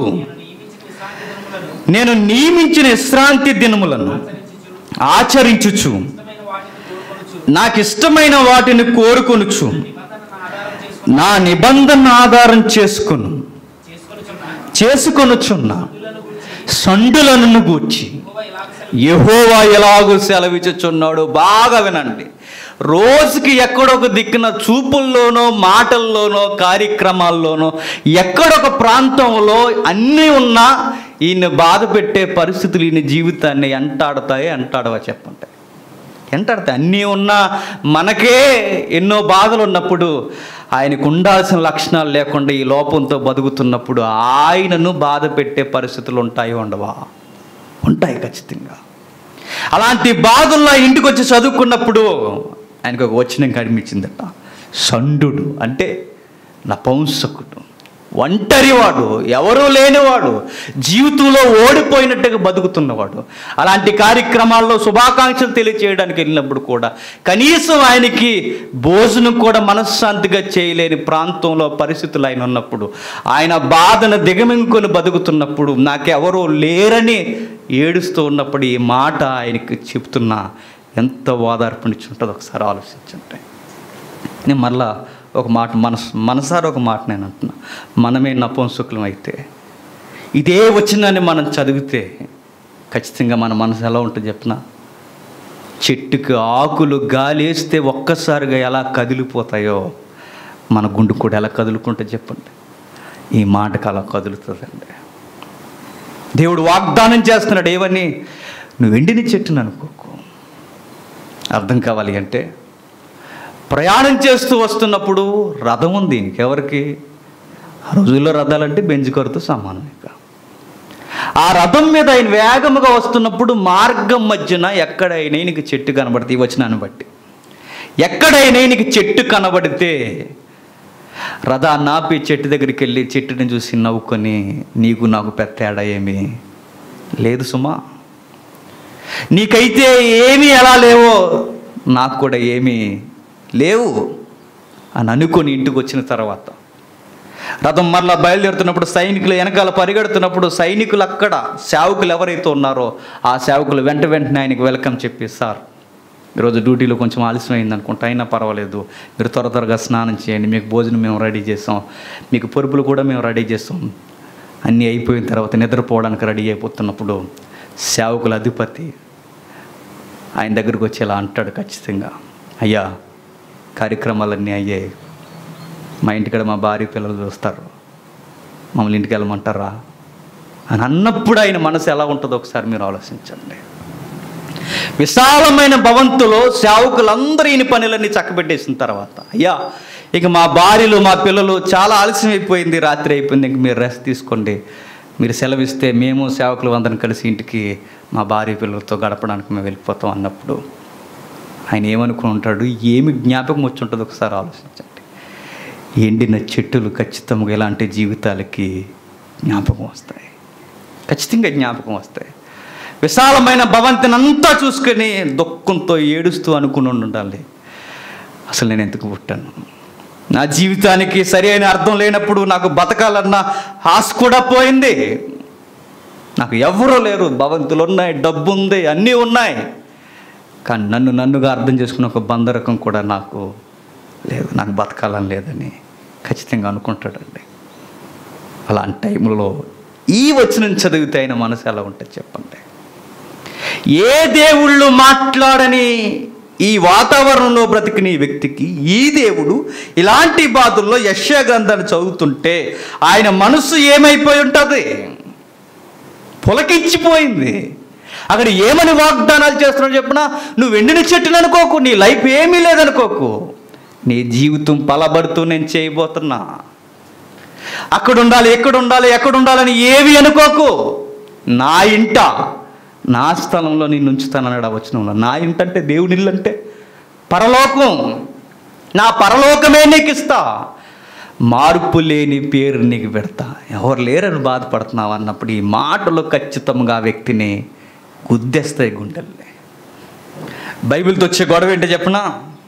నేను నియమించిన విశ్రాంతి దినములను ఆచరించుచు నాకు ఇష్టమైన వాటిని కోరుకొనుచు నా నిబంధన ఆధారం చేసుకును చేసుకొనుచున్న సండులను గూర్చి యెహోవా ఎలాగో సెలవిచ్చుచున్నాడు బాగా వినండి రోజుకి ఎక్కడొక దిక్కున చూపుల్లోనో మాటల్లోనో కార్యక్రమాల్లోనో ఎక్కడొక ప్రాంతంలో అన్నీ ఉన్నా ఈయన బాధ పెట్టే పరిస్థితులు ఈయన జీవితాన్ని ఎంటాడతాయి ఎంటాడవా చెప్పండి ఎంటాడతాయి అన్నీ ఉన్నా మనకే ఎన్నో బాధలు ఉన్నప్పుడు ఆయనకు ఉండాల్సిన లక్షణాలు లేకుండా ఈ లోపంతో బతుకుతున్నప్పుడు ఆయనను బాధ పెట్టే పరిస్థితులు ఉంటాయి ఉండవా ఉంటాయి ఖచ్చితంగా అలాంటి బాధల్లో ఇంటికి వచ్చి చదువుకున్నప్పుడు ఆయనకు ఒక వచనం కనిపించిందట షండు అంటే నపంసకుడు ఒంటరివాడు ఎవరూ లేనివాడు జీవితంలో ఓడిపోయినట్టుగా బతుకుతున్నవాడు అలాంటి కార్యక్రమాల్లో శుభాకాంక్షలు తెలియచేయడానికి వెళ్ళినప్పుడు కూడా కనీసం ఆయనకి భోజనం కూడా మనశ్శాంతిగా చేయలేని ప్రాంతంలో పరిస్థితులు ఆయన ఉన్నప్పుడు ఆయన బాధను దిగమింగుకొని బతుకుతున్నప్పుడు నాకెవరూ లేరని ఏడుస్తూ ఉన్నప్పుడు ఈ మాట ఆయనకి చెప్తున్నా ఎంత ఓదార్పునిచ్చి ఉంటుందో ఒకసారి ఆలోచించండి నేను మళ్ళా ఒక మాట మనసు మనసారి ఒక మాట నేను అంటున్నా మనమే నపుంసకులం అయితే ఇదే వచ్చిందని మనం చదివితే ఖచ్చితంగా మన మనసు ఎలా ఉంటుంది చెప్పిన చెట్టుకి ఆకులు గాలేస్తే ఒక్కసారిగా ఎలా కదిలిపోతాయో మన గుండు కూడా ఎలా కదులుకుంటే చెప్పండి ఈ మాటకు అలా కదులుతుందండి దేవుడు వాగ్దానం చేస్తున్నాడు ఏవని నువ్వు ఎండిన చెట్టును అనుకోకు అర్థం కావాలి అంటే ప్రయాణం చేస్తూ వస్తున్నప్పుడు రథం ఉంది ఇంకెవరికి ఆ రోజుల్లో రథాలంటే బెంజ్ కారుతో సమానం ఇక ఆ రథం మీద ఆయన వేగముగా వస్తున్నప్పుడు మార్గం మధ్యన ఎక్కడైనా నీకు చెట్టు కనబడితే ఈ వచనాన్ని బట్టి ఎక్కడైనా నీకు చెట్టు కనబడితే రథాన్ని ఆపి చెట్టు దగ్గరికి వెళ్ళి చెట్టుని చూసి నవ్వుకొని నీకు నాకు పెద్ద తేడా ఏమీ లేదు సుమా నీకైతే ఏమీ ఎలా లేవో నాకు కూడా ఏమీ లేవు అని అనుకొని ఇంటికి వచ్చిన తర్వాత రథం మరలా బయలుదేరుతున్నప్పుడు సైనికులు వెనకాల పరిగెడుతున్నప్పుడు సైనికులు అక్కడ సేవకులు ఎవరైతే ఉన్నారో ఆ సేవకులు వెంట వెంటనే ఆయనకి వెల్కమ్ చెప్పి సార్ ఈరోజు డ్యూటీలో కొంచెం ఆలస్యం అయింది అనుకుంటా అయినా పర్వాలేదు మీరు త్వర త్వరగా స్నానం చేయండి మీకు భోజనం మేము రెడీ చేస్తాం మీకు పరుపులు కూడా మేము రెడీ చేస్తాం అన్నీ అయిపోయిన తర్వాత నిద్రపోవడానికి రెడీ అయిపోతున్నప్పుడు సేవకుల అధిపతి ఆయన దగ్గరికి వచ్చి ఇలా అంటాడు ఖచ్చితంగా అయ్యా కార్యక్రమాలన్నీ అయ్యాయి మా ఇంటికాడ మా భార్య పిల్లలు చూస్తారు మమ్మల్ని ఇంటికి వెళ్ళమంటారా అని అన్నప్పుడు ఆయన మనసు ఎలా ఉంటుందో ఒకసారి మీరు ఆలోచించండి విశాలమైన భవంతులో సేవకులందరూ ఈయన పనులన్నీ చక్కబెట్టేసిన తర్వాత అయ్యా ఇక మా భార్యలు మా పిల్లలు చాలా ఆలస్యం అయిపోయింది రాత్రి అయిపోయింది ఇంక మీరు రెస్ట్ తీసుకోండి మీరు సెలవిస్తే మేము సేవకులు అందరం కలిసి ఇంటికి మా భార్య పిల్లలతో గడపడానికి మేము వెళ్ళిపోతాం అన్నప్పుడు ఆయన ఏమనుకుని ఉంటాడు ఏమి జ్ఞాపకం వచ్చి ఉంటుందో ఒకసారి ఆలోచించండి ఎండిన చెట్టులు ఖచ్చితంగా ఇలాంటి జీవితాలకి జ్ఞాపకం వస్తాయి ఖచ్చితంగా జ్ఞాపకం వస్తాయి విశాలమైన భవంతిని అంతా చూసుకొని దుఃఖంతో ఏడుస్తూ అనుకుని ఉండాలి అసలు నేను ఎందుకు పుట్టాను నా జీవితానికి సరి అయిన అర్థం లేనప్పుడు నాకు బతకాలన్న ఆశ కూడా పోయింది నాకు ఎవరూ లేరు భవంతులు ఉన్నాయి డబ్బు ఉంది అన్నీ ఉన్నాయి కానీ నన్ను నన్నుగా అర్థం చేసుకున్న ఒక బంధరకం కూడా నాకు లేదు నాకు బతకాలని లేదని ఖచ్చితంగా అనుకుంటాడండి అలాంటి టైంలో ఈ వచనం చదివితే ఆయన మనసు ఎలా ఉంటుంది చెప్పండి ఏ దేవుళ్ళు మాట్లాడని ఈ వాతావరణంలో బ్రతికిన ఈ వ్యక్తికి ఈ దేవుడు ఇలాంటి బాధల్లో యశ్యా గ్రంథాన్ని చదువుతుంటే ఆయన మనసు ఏమైపోయి ఉంటుంది పులకించిపోయింది అక్కడ ఏమని వాగ్దానాలు చేస్తున్నాడు చెప్పినా నువ్వు ఎండిన చెట్టును అనుకోకు నీ లైఫ్ ఏమీ లేదనుకోకు నీ జీవితం పలబడుతూ నేను చేయబోతున్నా అక్కడ ఉండాలి ఎక్కడ ఉండాలి ఎక్కడ ఉండాలని ఏవి అనుకోకు నా ఇంట నా స్థలంలో నేను ఉంచుతానన్నాడు ఆ వచనంలో నా ఇంట అంటే దేవుని ఇల్లు అంటే పరలోకం నా పరలోకమే నీకు ఇస్తా మార్పు లేని పేరు నీకు పెడతా ఎవరు లేరని బాధపడుతున్నావు అన్నప్పుడు ఈ మాటలు ఖచ్చితంగా ఆ వ్యక్తిని గుద్దేస్తాయి గుండెల్ని బైబిల్తో వచ్చే గొడవ ఏంటో చెప్పనా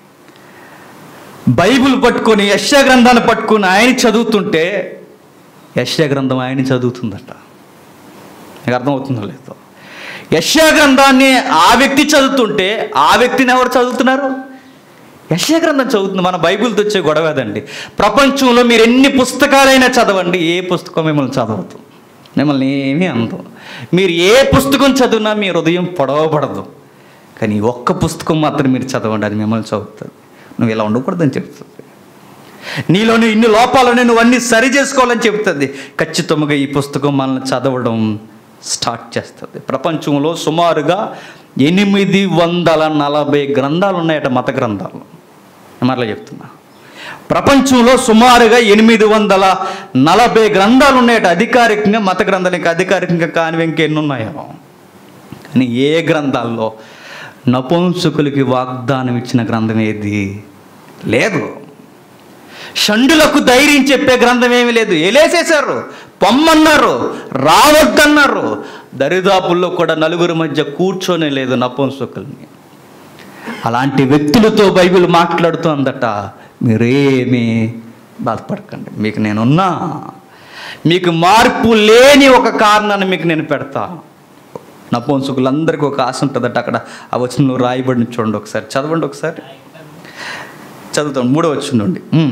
బైబిల్ పట్టుకొని యశ్యా గ్రంథాన్ని పట్టుకొని ఆయన చదువుతుంటే యశ్యా గ్రంథం ఆయన చదువుతుందట మీకు అర్థమవుతుందో లేదో యశ్యా గ్రంథాన్ని ఆ వ్యక్తి చదువుతుంటే ఆ వ్యక్తిని ఎవరు చదువుతున్నారు యశ్యా గ్రంథం చదువుతుంది మన బైబిల్తో వచ్చే గొడవ అదండి ప్రపంచంలో మీరు ఎన్ని పుస్తకాలైనా చదవండి ఏ పుస్తకం మిమ్మల్ని చదవదు మిమ్మల్ని ఏమీ అందం మీరు ఏ పుస్తకం చదివినా మీ హృదయం పొడవబడదు కానీ ఈ ఒక్క పుస్తకం మాత్రం మీరు చదవండి అది మిమ్మల్ని చదువుతుంది నువ్వు ఇలా ఉండకూడదని చెప్తుంది నీలోని ఇన్ని లోపాలను నువ్వు అన్ని సరి చేసుకోవాలని చెప్తుంది ఖచ్చితంగా ఈ పుస్తకం మనల్ని చదవడం స్టార్ట్ చేస్తుంది ప్రపంచంలో సుమారుగా ఎనిమిది వందల నలభై గ్రంథాలు ఉన్నాయట మత గ్రంథాలు మరలా చెప్తున్నా ప్రపంచంలో సుమారుగా ఎనిమిది వందల నలభై గ్రంథాలు ఉన్నాయట అధికారికంగా మత గ్రంథాలు ఇంకా అధికారికంగా కానివి ఇంకెన్ని ఉన్నాయో కానీ ఏ గ్రంథాల్లో నపుంసకులకి వాగ్దానం ఇచ్చిన గ్రంథం ఏది లేదు షండులకు ధైర్యం చెప్పే గ్రంథం ఏమీ లేదు ఎలేసేశారు పొమ్మన్నారు రావద్దన్నారు దరిదాపుల్లో కూడా నలుగురి మధ్య కూర్చొని లేదు నపుంసకుల్ని అలాంటి వ్యక్తులతో బైబిల్ మాట్లాడుతోందట మీరేమీ బాధపడకండి మీకు నేనున్నా మీకు మార్పు లేని ఒక కారణాన్ని మీకు నేను పెడతా నపుంసకులందరికీ ఒక ఆశ ఉంటుందట అక్కడ ఆ వచనంలో రాయబడిన చూడండి ఒకసారి చదవండి ఒకసారి చదువుతాం మూడో వచ్చిన నుండి ఉమ్.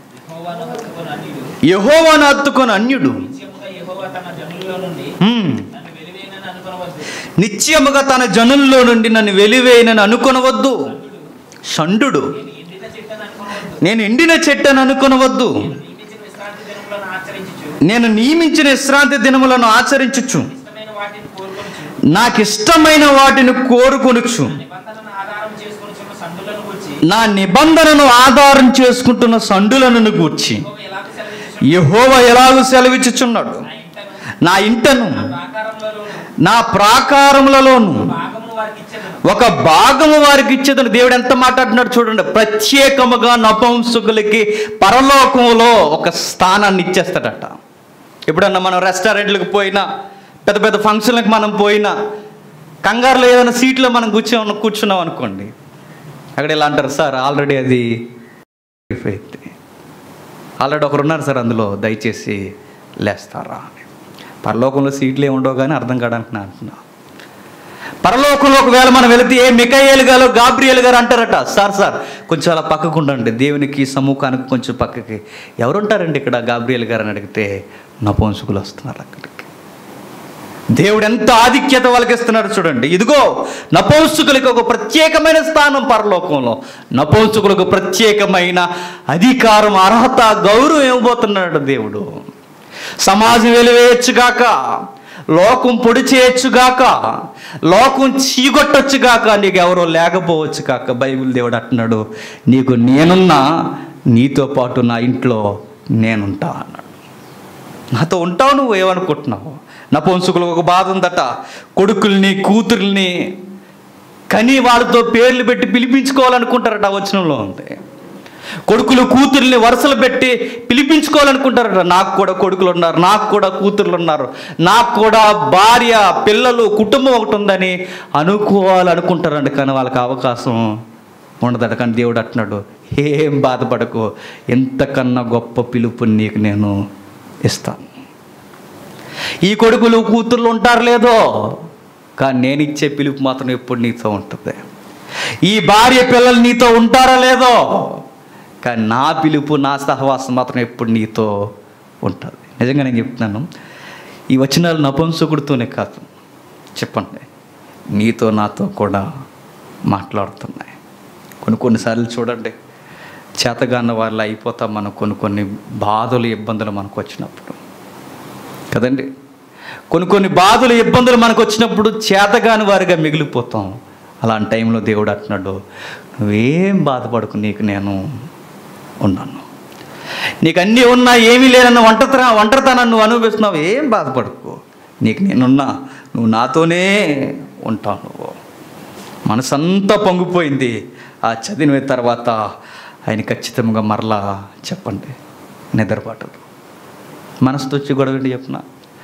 యెహోవాను హత్తుకొని అన్యుడు ఉమ్. నిత్యముగా తన జనుల్లో నుండి నన్ను వెలివేయనని అనుకొనవద్దు షండు నేను ఎండిన చెట్టని అనుకొనవద్దు నేను నియమించిన విశ్రాంతి దినములను ఆచరించుచు నాకు ఇష్టమైన వాటిని కోరుకొనుచు నా నిబంధనను ఆధారం చేసుకుంటున్న సండులను గూర్చి యెహోవా ఎలాగ సెలవిచ్చుచున్నాడు? యహోవ ఎలాగూ సెలవిచ్చుచున్నాడు నా ఇంటను నా ఇంటను ప్రాకారములలోను నా ప్రాకారములలోను భాగమును వారికి ఇచ్చేదను ఒక భాగము వారికి ఇచ్చేదని దేవుడు ఎంత మాట్లాడుతున్నాడు చూడండి ప్రత్యేకముగా నపంసుకులకి పరలోకములో ఒక స్థానాన్ని ఇచ్చేస్తాడట ఎప్పుడన్నా మనం రెస్టారెంట్లకు పోయినా పెద్ద పెద్ద ఫంక్షన్లకు మనం పోయినా కంగారులో ఏదైనా సీట్లో మనం కూర్చో కూర్చున్నాం అనుకోండి అక్కడ ఇలా అంటారు సార్ ఆల్రెడీ అది అయిపోయింది ఆల్రెడీ ఒకరు ఉన్నారు సార్ అందులో దయచేసి లేస్తారా అని పరలోకంలో సీట్లు ఏమి ఉండవు కానీ అర్థం కావడానికి నేను అంటున్నా పరలోకంలో ఒకవేళ మనం వెళితే ఏ మికయేలు గారు గాబ్రియల్ గారు అంటారట సార్ సార్ కొంచెం అలా పక్కకు ఉండండి దేవునికి సముఖానికి కొంచెం పక్కకి ఎవరుంటారండి ఇక్కడ గాబ్రియల్ గారు అని అడిగితే నపుంసకులు వస్తున్నారు అక్కడికి దేవుడు ఎంత ఆధిక్యత వాళ్ళకి ఇస్తున్నాడు చూడండి ఇదిగో నపౌంసకులకు ఒక ప్రత్యేకమైన స్థానం పరలోకంలో నపౌంసకులకు ప్రత్యేకమైన అధికారం అర్హత గౌరవం ఇవ్వబోతున్నాడు దేవుడు సమాజం వెలివేయచ్చుగాక లోకం పొడి చేయొచ్చుగాక లోకం చీగొట్టొచ్చుగాక నీకు ఎవరో లేకపోవచ్చు కాక బైబిల్ దేవుడు అంటున్నాడు నీకు నేనున్నా నీతో పాటు నా ఇంట్లో నేనుంటా అన్నాడు నాతో ఉంటావు నువ్వు ఏమనుకుంటున్నావు నపుంసకులకు ఒక బాధ ఉందట కొడుకుల్ని కూతుర్ని కని వాళ్ళతో పేర్లు పెట్టి పిలిపించుకోవాలనుకుంటారట ఆ వచనంలో ఉంది కొడుకులు కూతుర్ని వరుసలు పెట్టి పిలిపించుకోవాలనుకుంటారట నాకు కూడా కొడుకులు ఉన్నారు నాకు కూడా కూతుర్లు ఉన్నారు నాకు కూడా భార్య పిల్లలు కుటుంబం ఒకటి ఉందని అనుకోవాలనుకుంటారంట కానీ వాళ్ళకి అవకాశం ఉండదట కానీ దేవుడు అంటున్నాడు ఏం బాధపడకు ఎంతకన్నా గొప్ప పిలుపు నీకు నేను ఇస్తాను ఈ కొడుకులు కూతుర్లు ఉంటారు లేదో కానీ నేను ఇచ్చే పిలుపు మాత్రం ఎప్పుడు నీతో ఉంటుంది ఈ భార్య పిల్లలు నీతో ఉంటారా లేదో కానీ నా పిలుపు నా సహవాసం మాత్రం ఎప్పుడు నీతో ఉంటుంది నిజంగా నేను చెప్తున్నాను ఈ వచనాలు నపుంసకుడితోనే కాదు చెప్పండి నీతో నాతో కూడా మాట్లాడుతున్నాయి కొన్ని కొన్నిసార్లు చూడండి చేతగాన్న వాళ్ళు అయిపోతాం మనం కొన్ని కొన్ని బాధలు ఇబ్బందులు మనకు వచ్చినప్పుడు కదండి కొన్ని కొన్ని బాధలు ఇబ్బందులు మనకు వచ్చినప్పుడు చేతగాని వారిగా మిగిలిపోతాం అలాంటి టైంలో దేవుడు అంటున్నాడు నువ్వేం బాధపడకు నీకు నేను ఉన్నాను నీకు అన్నీ ఉన్నా ఏమీ లేనన్న ఒంటరితన ఒంటరితనాన్ని నువ్వు అనుభవిస్తున్నావు ఏం బాధపడకు నీకు నేనున్నా నువ్వు నాతోనే ఉంటావు నువ్వు మనసంతా పొంగిపోయింది ఆ చదివిన తర్వాత ఆయన ఖచ్చితంగా మరలా చెప్పండి నిద్రపాటలు మనసుతో వచ్చి గొడవ ఏంటి చెప్పిన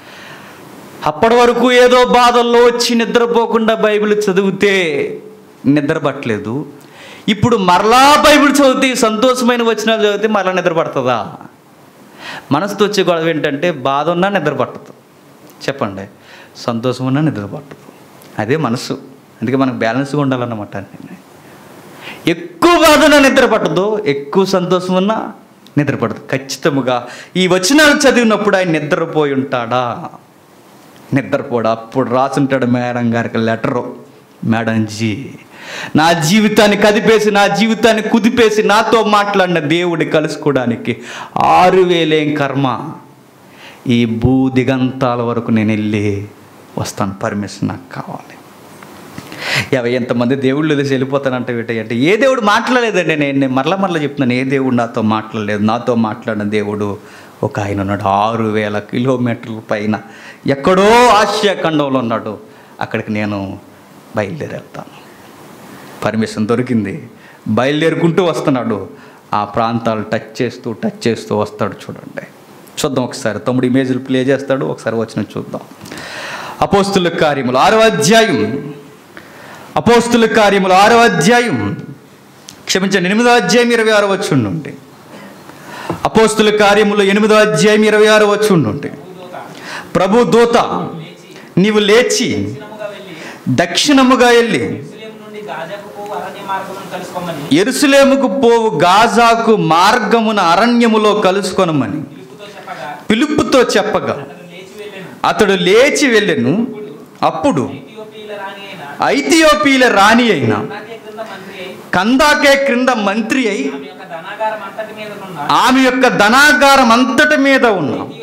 అప్పటి వరకు ఏదో బాధల్లో వచ్చి నిద్రపోకుండా బైబిల్ చదివితే నిద్ర పట్టలేదు ఇప్పుడు మరలా బైబిల్ చదివితే సంతోషమైన వచనాలు చదివితే మరలా నిద్ర పడుతుందా మనసుతో వచ్చే గొడవ ఏంటంటే బాధ ఉన్నా నిద్ర పట్టదు చెప్పండి సంతోషం ఉన్నా నిద్ర పట్టదు అదే మనసు అందుకే మనకు బ్యాలెన్స్గా ఉండాలన్నమాట అన్నీ ఎక్కువ బాధన నిద్ర పట్టదు ఎక్కువ సంతోషం ఉన్నా నిద్ర పడదు ఖచ్చితముగా ఈ వచనాలు చదివినప్పుడు ఆయన నిద్రపోయి ఉంటాడా నిద్రపోడా అప్పుడు రాసుంటాడు మేడం గారికి లెటరు మేడం జీ నా జీవితాన్ని కదిపేసి నా జీవితాన్ని కుదిపేసి నాతో మాట్లాడిన దేవుడిని కలుసుకోవడానికి ఆరు వేలేం కర్మ ఈ భూ దిగంతాల వరకు నేను వెళ్ళి వస్తాను పర్మిషన్ నాకు కావాలి యాభై ఎంతమంది దేవుళ్ళు తెలిసి వెళ్ళిపోతానంటే వీటి అంటే ఏ దేవుడు మాట్లాడలేదండి నేను నేను మరల మరల చెప్తున్నాను ఏ దేవుడు నాతో మాట్లాడలేదు నాతో మాట్లాడిన దేవుడు ఒక ఆయన ఉన్నాడు ఆరు వేల కిలోమీటర్ల పైన ఎక్కడో ఆసియా ఖండంలో ఉన్నాడు అక్కడికి నేను బయలుదేరి వెళ్తాను పర్మిషన్ దొరికింది బయలుదేరుకుంటూ వస్తున్నాడు ఆ ప్రాంతాలు టచ్ చేస్తూ టచ్ చేస్తూ వస్తాడు చూడండి చూద్దాం ఒకసారి తమ్ముడు ఇమేజ్లు ప్లే చేస్తాడు ఒకసారి వచ్చిన చూద్దాం అపోస్తుల కార్యములు ఆరో అధ్యాయం అపోస్తుల కార్యములు ఆరో అధ్యాయం క్షమించండి ఎనిమిదో అధ్యాయం ఇరవై ఆరో వచ్చి నుండి అపోస్తుల కార్యములు ఎనిమిదో అధ్యాయం ఇరవై ఆరో వచ్చి నుండి ప్రభు దూత నీవు లేచి దక్షిణముగా వెళ్ళి దక్షిణముగా వెళ్ళి యెరూషలేము నుండి గాజాకు పోవు అరణ్య మార్గమును కలుసుకోమని ఎరుసలేముకు పోవు గాజాకు మార్గమున అరణ్యములో కలుసుకొనమని పిలుపుతో చెప్పగా పిలుపుతో చెప్పగా అతడు లేచి వెళ్ళెను అతడు లేచి వెళ్ళెను అప్పుడు ఇథియోపియుల రాణి అయిన ఐథియోపియల రాణి అయిన నాకే క్రింద మంత్రి అయి కందాకే క్రింద మంత్రి అయి ఆమె యొక్క ధనాగారం అంతటి మీద ఉన్న ఆమె యొక్క ధనాగారం అంతటి మీద ఉన్న ఇథియోపియుడైన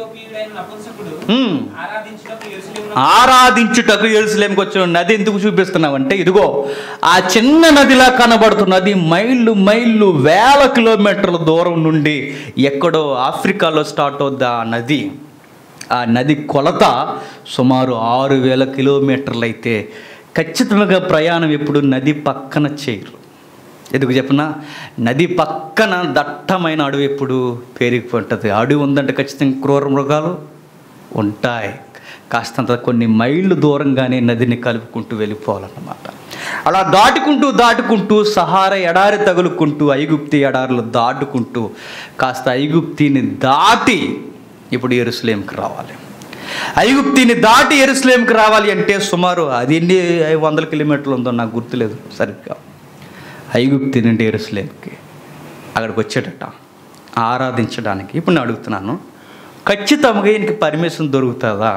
నపుంసకుడు హ్మ్. ఆరాధించుటకు యెరూషలేములో ఆరాధించుటకు ఎరుసలేంకి వచ్చిన నది ఎందుకు చూపిస్తున్నావంటే ఇదిగో ఆ చిన్న నదిలా కనబడుతున్నది మైళ్ళు మైళ్ళు వేల కిలోమీటర్ల దూరం నుండి ఎక్కడో ఆఫ్రికాలో స్టార్ట్ అవుద్ది ఆ నది ఆ నది కొలత సుమారు ఆరు వేల కిలోమీటర్లు అయితే ఖచ్చితంగా ప్రయాణం ఎప్పుడు నది పక్కన చేయరు ఎందుకు చెప్పిన నది పక్కన దట్టమైన అడవి ఎప్పుడు పెరిగిపోయి ఉంటుంది అడవి ఉందంటే ఖచ్చితంగా క్రూర మృగాలు ఉంటాయి కాస్తంత కొన్ని మైళ్ళు దూరంగానే నదిని కలుపుకుంటూ వెళ్ళిపోవాలన్నమాట అలా దాటుకుంటూ దాటుకుంటూ సహార ఎడారి తగులుకుంటూ ఐగుప్తి ఎడారులు దాటుకుంటూ కాస్త ఐగుప్తిని దాటి ఇప్పుడు ఎరుసలేంకి రావాలి ఐగుప్తిని దాటి ఎరుసలేంకి రావాలి అంటే సుమారు అది ఎన్ని వందల కిలోమీటర్లు ఉందో నాకు గుర్తులేదు సరిగ్గా ఐగుప్తి నుండి ఎరుసలేంకి అక్కడికి వచ్చేటట ఆరాధించడానికి ఇప్పుడు నేను అడుగుతున్నాను ఖచ్చితంగా ఈయనకి పర్మిషన్ దొరుకుతుందా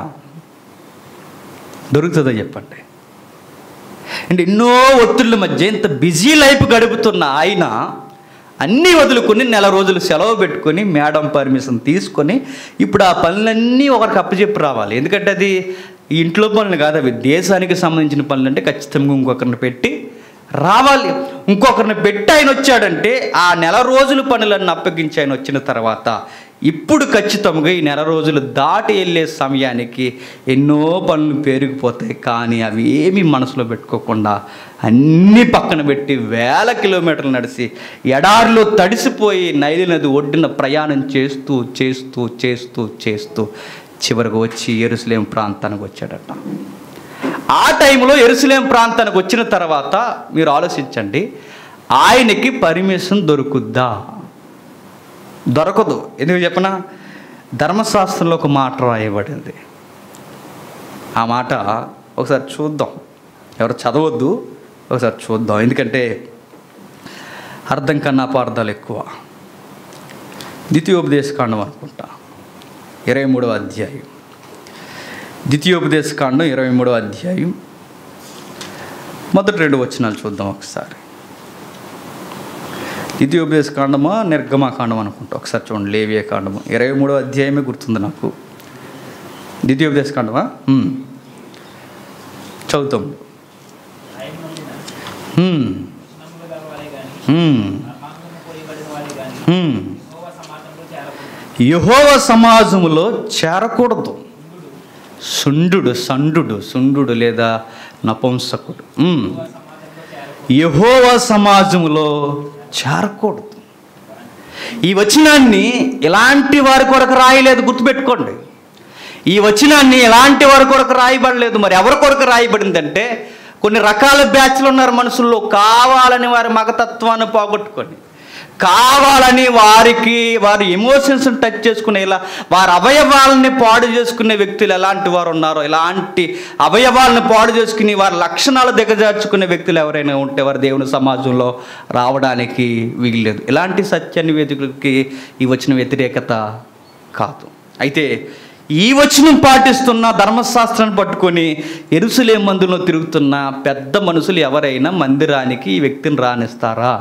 దొరుకుతుందా చెప్పండి అంటే ఎన్నో ఒత్తిళ్ళ మధ్య ఇంత బిజీ లైఫ్ గడుపుతున్న ఆయన అన్నీ వదులుకొని నెల రోజులు సెలవు పెట్టుకొని మేడం పర్మిషన్ తీసుకొని ఇప్పుడు ఆ పనులన్నీ ఒకరికి అప్పచెప్పి రావాలి ఎందుకంటే అది ఈ ఇంట్లో పనులు కాదు అవి దేశానికి సంబంధించిన పనులు అంటే ఖచ్చితంగా ఇంకొకరిని పెట్టి రావాలి ఇంకొకరిని పెట్టి ఆయన వచ్చాడంటే ఆ నెల రోజుల పనులన్నీ అప్పగించి ఆయన వచ్చిన తర్వాత ఇప్పుడు ఖచ్చితంగా ఈ నెల రోజులు దాటి వెళ్ళే సమయానికి ఎన్నో పనులు పెరిగిపోతాయి కానీ అవి ఏమీ మనసులో పెట్టుకోకుండా అన్నీ పక్కన పెట్టి వేల కిలోమీటర్లు నడిచి ఎడారిలో తడిసిపోయి నైలి నది ఒడ్డున ప్రయాణం చేస్తూ చేస్తూ చేస్తూ చేస్తూ చివరికి వచ్చి ఎరుసలేం ప్రాంతానికి వచ్చాడట ఆ టైంలో ఎరుసలేం ప్రాంతానికి వచ్చిన తర్వాత మీరు ఆలోచించండి ఆయనకి పర్మిషన్ దొరుకుద్దా దొరకదు ఎందుకు చెప్పనా ధర్మశాస్త్రంలో ఒక మాట రాయబడింది ఆ మాట ఒకసారి చూద్దాం ఎవరు చదవద్దు ఒకసారి చూద్దాం ఎందుకంటే అర్థం కన్నా అపార్థాలు ఎక్కువ ద్వితీయోపదేశకాండం అనుకుంటా ఇరవై మూడవ అధ్యాయం ద్వితీయోపదేశకాండం ఇరవై మూడవ అధ్యాయం మొదటి రెండు వచనాలు చూద్దాం ఒకసారి ద్వితీయోపదేశ కాండమా నిర్గమా కాండం అనుకుంటా ఒకసారి చూడండి లేవియ కాండము ఇరవై మూడో అధ్యాయమే గుర్తుంది నాకు ద్వితీయోపదేశ కాండమా హ్మ్. చదువుతాం ఆయన నుండిన హ్మ్. నమ్ములు గలవాలే గాని హ్మ్. అపాంగము పోయబడిన వాలే గాని హ్మ్. యెహోవా సమాజంలో చేరకూడదు యహోవ సమాజములో చేరకూడదు సుండు సండు సుండు లేదా నపుంసకుడు హ్మ్. సమాజంలో చేరకూడదు యహోవ సమాజములో చేరకూడదు ఈ వచనాన్ని ఎలాంటి వారి కొరకు రాయలేదు గుర్తుపెట్టుకోండి ఈ వచనాన్ని ఎలాంటి వారి కొరకు రాయబడలేదు మరి ఎవరి కొరకు రాయబడిందంటే కొన్ని రకాల బ్యాచ్లు ఉన్నారు మనుషుల్లో కావాలని వారి మగతత్వాన్ని పోగొట్టుకొని కావాలని వారికి వారి ఎమోషన్స్ టచ్ చేసుకునేలా వారి అవయవాలని పాడు చేసుకునే వ్యక్తులు ఎలాంటి వారు ఉన్నారో ఇలాంటి అవయవాలను పాడు చేసుకుని వారి లక్షణాలు దిగజార్చుకునే వ్యక్తులు ఎవరైనా ఉంటే వారు దేవుని సమాజంలో రావడానికి వీల్లేదు ఇలాంటి సత్య నివేదికులకి ఈ వచ్చిన వ్యతిరేకత కాదు అయితే ఈ వచనం పాటిస్తున్న ధర్మశాస్త్రాన్ని పట్టుకొని ఎరుసలే మందులో తిరుగుతున్న పెద్ద మనుషులు ఎవరైనా మందిరానికి ఈ వ్యక్తిని రాణిస్తారా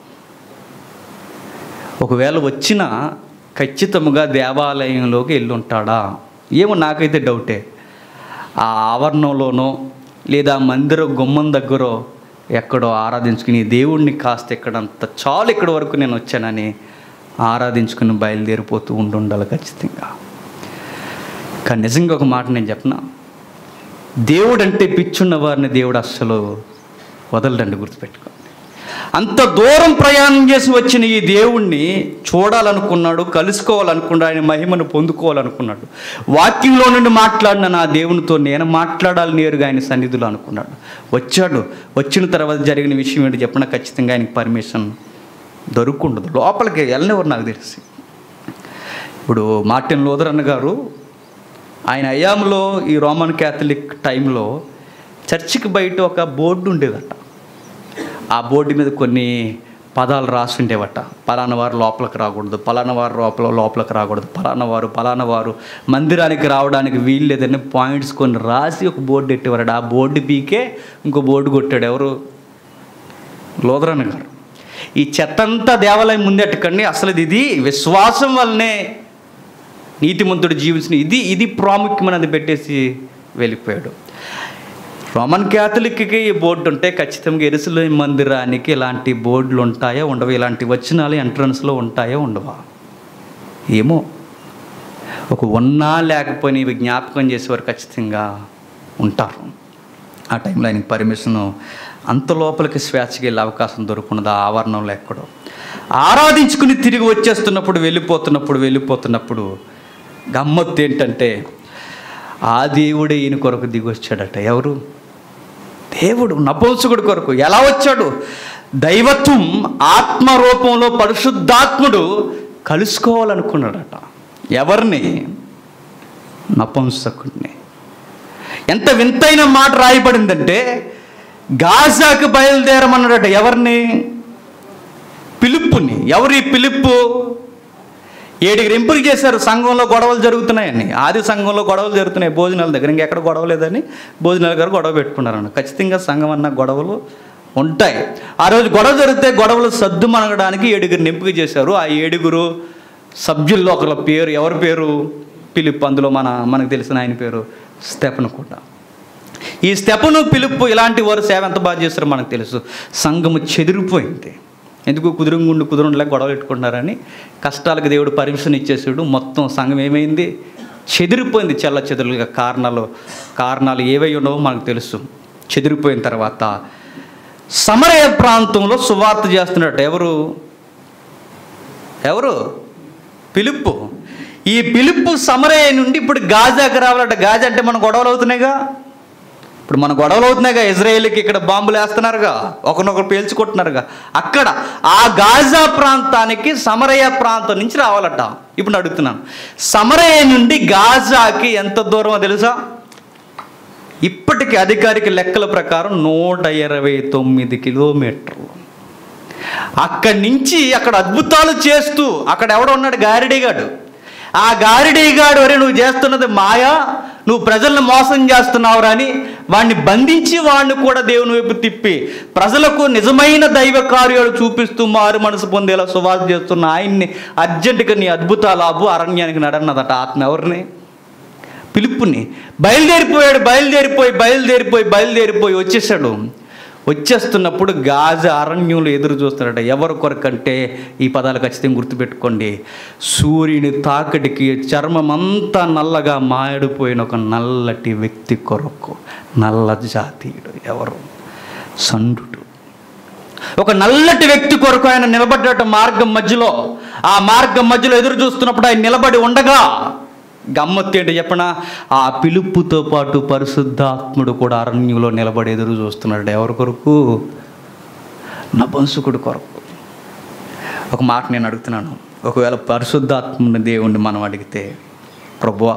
ఒకవేళ వచ్చినా ఖచ్చితముగా దేవాలయంలోకి వెళ్ళి ఉంటాడా ఏమో నాకైతే డౌటే ఆ ఆవరణంలోనో లేదా మందిర గుమ్మం దగ్గరో ఎక్కడో ఆరాధించుకుని దేవుణ్ణి కాస్త ఎక్కడంత చాలు ఇక్కడి వరకు నేను వచ్చానని ఆరాధించుకుని బయలుదేరిపోతూ ఉండుండాలి ఖచ్చితంగా కానీ నిజంగా ఒక మాట నేను చెప్పనా దేవుడు అంటే పిచ్చున్న వారిని దేవుడు అస్సలు వదలడండి గుర్తుపెట్టుకోండి అంత దూరం ప్రయాణం చేసి వచ్చిన ఈ దేవుణ్ణి చూడాలనుకున్నాడు కలుసుకోవాలనుకున్నాడు ఆయన మహిమను పొందుకోవాలనుకున్నాడు వాక్యంలో నుండి మాట్లాడిన నా దేవునితో నేను మాట్లాడాలి నేరుగా ఆయన సన్నిధిలో అనుకున్నాడు వచ్చాడు వచ్చిన తర్వాత జరిగిన విషయం ఏంటి చెప్పినా ఖచ్చితంగా ఆయనకి పర్మిషన్ దొరుకుండదు లోపలికి వెళ్ళనివ్వరు నాకు తెలిసి ఇప్పుడు మార్టిన్ లోదర్ అన్న గారు ఆయన అయాములో ఈ రోమన్ క్యాథలిక్ టైంలో చర్చికి బయట ఒక బోర్డు ఉండేదట ఆ బోర్డు మీద కొన్ని పదాలు రాసి ఉండేవట పలానా వారు లోపలికి రాకూడదు పలానా వారు లోపల లోపలికి రాకూడదు పలానా వారు పలానా వారు మందిరానికి రావడానికి వీలు లేదని పాయింట్స్ కొన్ని రాసి ఒక బోర్డు పెట్టేవారట ఆ బోర్డు పీకే ఇంకో బోర్డు కొట్టాడు ఎవరు లోదరన్న గారు ఈ చెత్తంతా దేవాలయం ముందెట్టకండి అసలు ఇది విశ్వాసం వల్లనే నీతిమంతుడు జీవించిన ఇది ఇది ప్రాముఖ్యమైనది పెట్టేసి వెళ్ళిపోయాడు రోమన్ క్యాథలిక్కి ఈ బోర్డు ఉంటే ఖచ్చితంగా ఎరుసలు మందిరానికి ఇలాంటి బోర్డులు ఉంటాయా ఉండవు ఇలాంటి వచనాలు ఎంట్రన్స్లో ఉంటాయా ఉండవా ఏమో ఒక ఉన్నా లేకపోయినా ఇవి జ్ఞాపకం చేసేవారు ఖచ్చితంగా ఉంటారు ఆ టైంలో ఆయనకి పర్మిషన్ అంత లోపలికి స్వేచ్ఛకి వెళ్ళే అవకాశం దొరుకున్నది ఆ ఆవరణంలో ఎక్కడో ఆరాధించుకుని తిరిగి వచ్చేస్తున్నప్పుడు వెళ్ళిపోతున్నప్పుడు వెళ్ళిపోతున్నప్పుడు గమ్మత్తు ఏంటంటే ఆ దేవుడే ఈయన కొరకు దిగి వచ్చాడట ఎవరు దేవుడు నపుంసకుడు కొరకు ఎలా వచ్చాడు దైవత్వం ఆత్మరూపంలో పరిశుద్ధాత్ముడు కలుసుకోవాలనుకున్నాడట ఎవరిని నపుంసకుడిని ఎంత వింతైన మాట రాయబడిందంటే గాజాకు బయలుదేరమన్నాడట ఎవరిని పిలుపుని ఎవరి పిలుపు ఏడుగురు ఎంపిక చేశారు సంఘంలో గొడవలు జరుగుతున్నాయని ఆది సంఘంలో గొడవలు జరుగుతున్నాయి భోజనాల దగ్గర ఇంకెక్కడ గొడవ లేదని భోజనాల దగ్గర గొడవ పెట్టుకున్నారన్న ఖచ్చితంగా సంఘం అన్న గొడవలు ఉంటాయి ఆ రోజు గొడవ జరిగితే గొడవలు సద్దు మనగడానికి ఏడుగురిని ఎంపిక చేశారు ఆ ఏడుగురు సభ్యుల్లో ఒకళ్ళ పేరు ఎవరి పేరు పిలుపు అందులో మన మనకు తెలిసిన ఆయన పేరు స్టెపన్ కూడా ఈ స్టెపను పిలుపు ఇలాంటి వారు సేవ ఎంత బాగా చేస్తారో మనకు తెలుసు సంఘము చెదిరిపోయింది ఎందుకు కుదురుగుండు కుదురుండలేక గొడవలు పెట్టుకుంటున్నారని కష్టాలకు దేవుడు పర్మిషన్ ఇచ్చేసాడు మొత్తం సంఘం ఏమైంది చెదిరిపోయింది చెల్ల చెదురులుగా కారణాలు కారణాలు ఏవై ఉన్నావో మనకు తెలుసు చెదిరిపోయిన తర్వాత సమరయ ప్రాంతంలో సువార్త చేస్తున్నట్టు ఎవరు ఎవరు పిలుపు ఈ పిలుపు సమరయ నుండి ఇప్పుడు గాజాకి రావాలట గాజా అంటే మన గొడవలు అవుతున్నాయిగా ఇప్పుడు మన గొడవలు అవుతున్నాయిగా ఇజ్రాయేల్కి ఇక్కడ బాంబులు వేస్తున్నారుగా ఒకరినొకరు పేల్చుకుంటున్నారుగా అక్కడ ఆ గాజా ప్రాంతానికి సమరయ ప్రాంతం నుంచి రావాలట ఇప్పుడు నేను అడుగుతున్నాను సమరయ నుండి గాజాకి ఎంత దూరమో తెలుసా ఇప్పటికి అధికారిక లెక్కల ప్రకారం నూట ఇరవై తొమ్మిది కిలోమీటర్లు అక్కడి నుంచి అక్కడ అద్భుతాలు చేస్తూ అక్కడ ఎవడో ఉన్నాడు గారిడీగాడు ఆ గారిడీగాడు అరే నువ్వు చేస్తున్నది మాయా నువ్వు ప్రజలను మోసం చేస్తున్నావురా అని వాడిని బంధించి వాడిని కూడా దేవుని వైపు తిప్పి ప్రజలకు నిజమైన దైవ కార్యాలు చూపిస్తూ మారు మనసు పొందేలా సువాస చేస్తున్న ఆయన్ని అర్జెంటుగా నీ అద్భుతాలు ఆపు అరణ్యానికి నడన్నదట ఆత్మ ఎవరిని పిలుపుని బయలుదేరిపోయాడు బయలుదేరిపోయి బయలుదేరిపోయి బయలుదేరిపోయి వచ్చేసాడు వచ్చేస్తున్నప్పుడు గాజ అరణ్యంలో ఎదురు చూస్తున్నాడు ఎవరి కొరకంటే ఈ పదాలు ఖచ్చితంగా గుర్తుపెట్టుకోండి సూర్యుని తాకటికి చర్మం అంతా నల్లగా మాడిపోయిన ఒక నల్లటి వ్యక్తి కొరకు నల్ల జాతీయుడు ఎవరు సండుడు ఒక నల్లటి వ్యక్తి కొరకు ఆయన నిలబడ్డట మార్గం మధ్యలో ఆ మార్గం మధ్యలో ఎదురు చూస్తున్నప్పుడు ఆయన నిలబడి ఉండగా గమ్మత్తు ఏంటో చెప్పనా ఆ పిలుపుతో పాటు పరిశుద్ధాత్ముడు కూడా అరణ్యంలో నిలబడి ఎదురు చూస్తున్నాడు ఎవరి కొరకు నపంసుకుడు కొరకు ఒక మాట నేను అడుగుతున్నాను ఒకవేళ పరిశుద్ధాత్ముని దేవుణ్ణి మనం అడిగితే ప్రభువా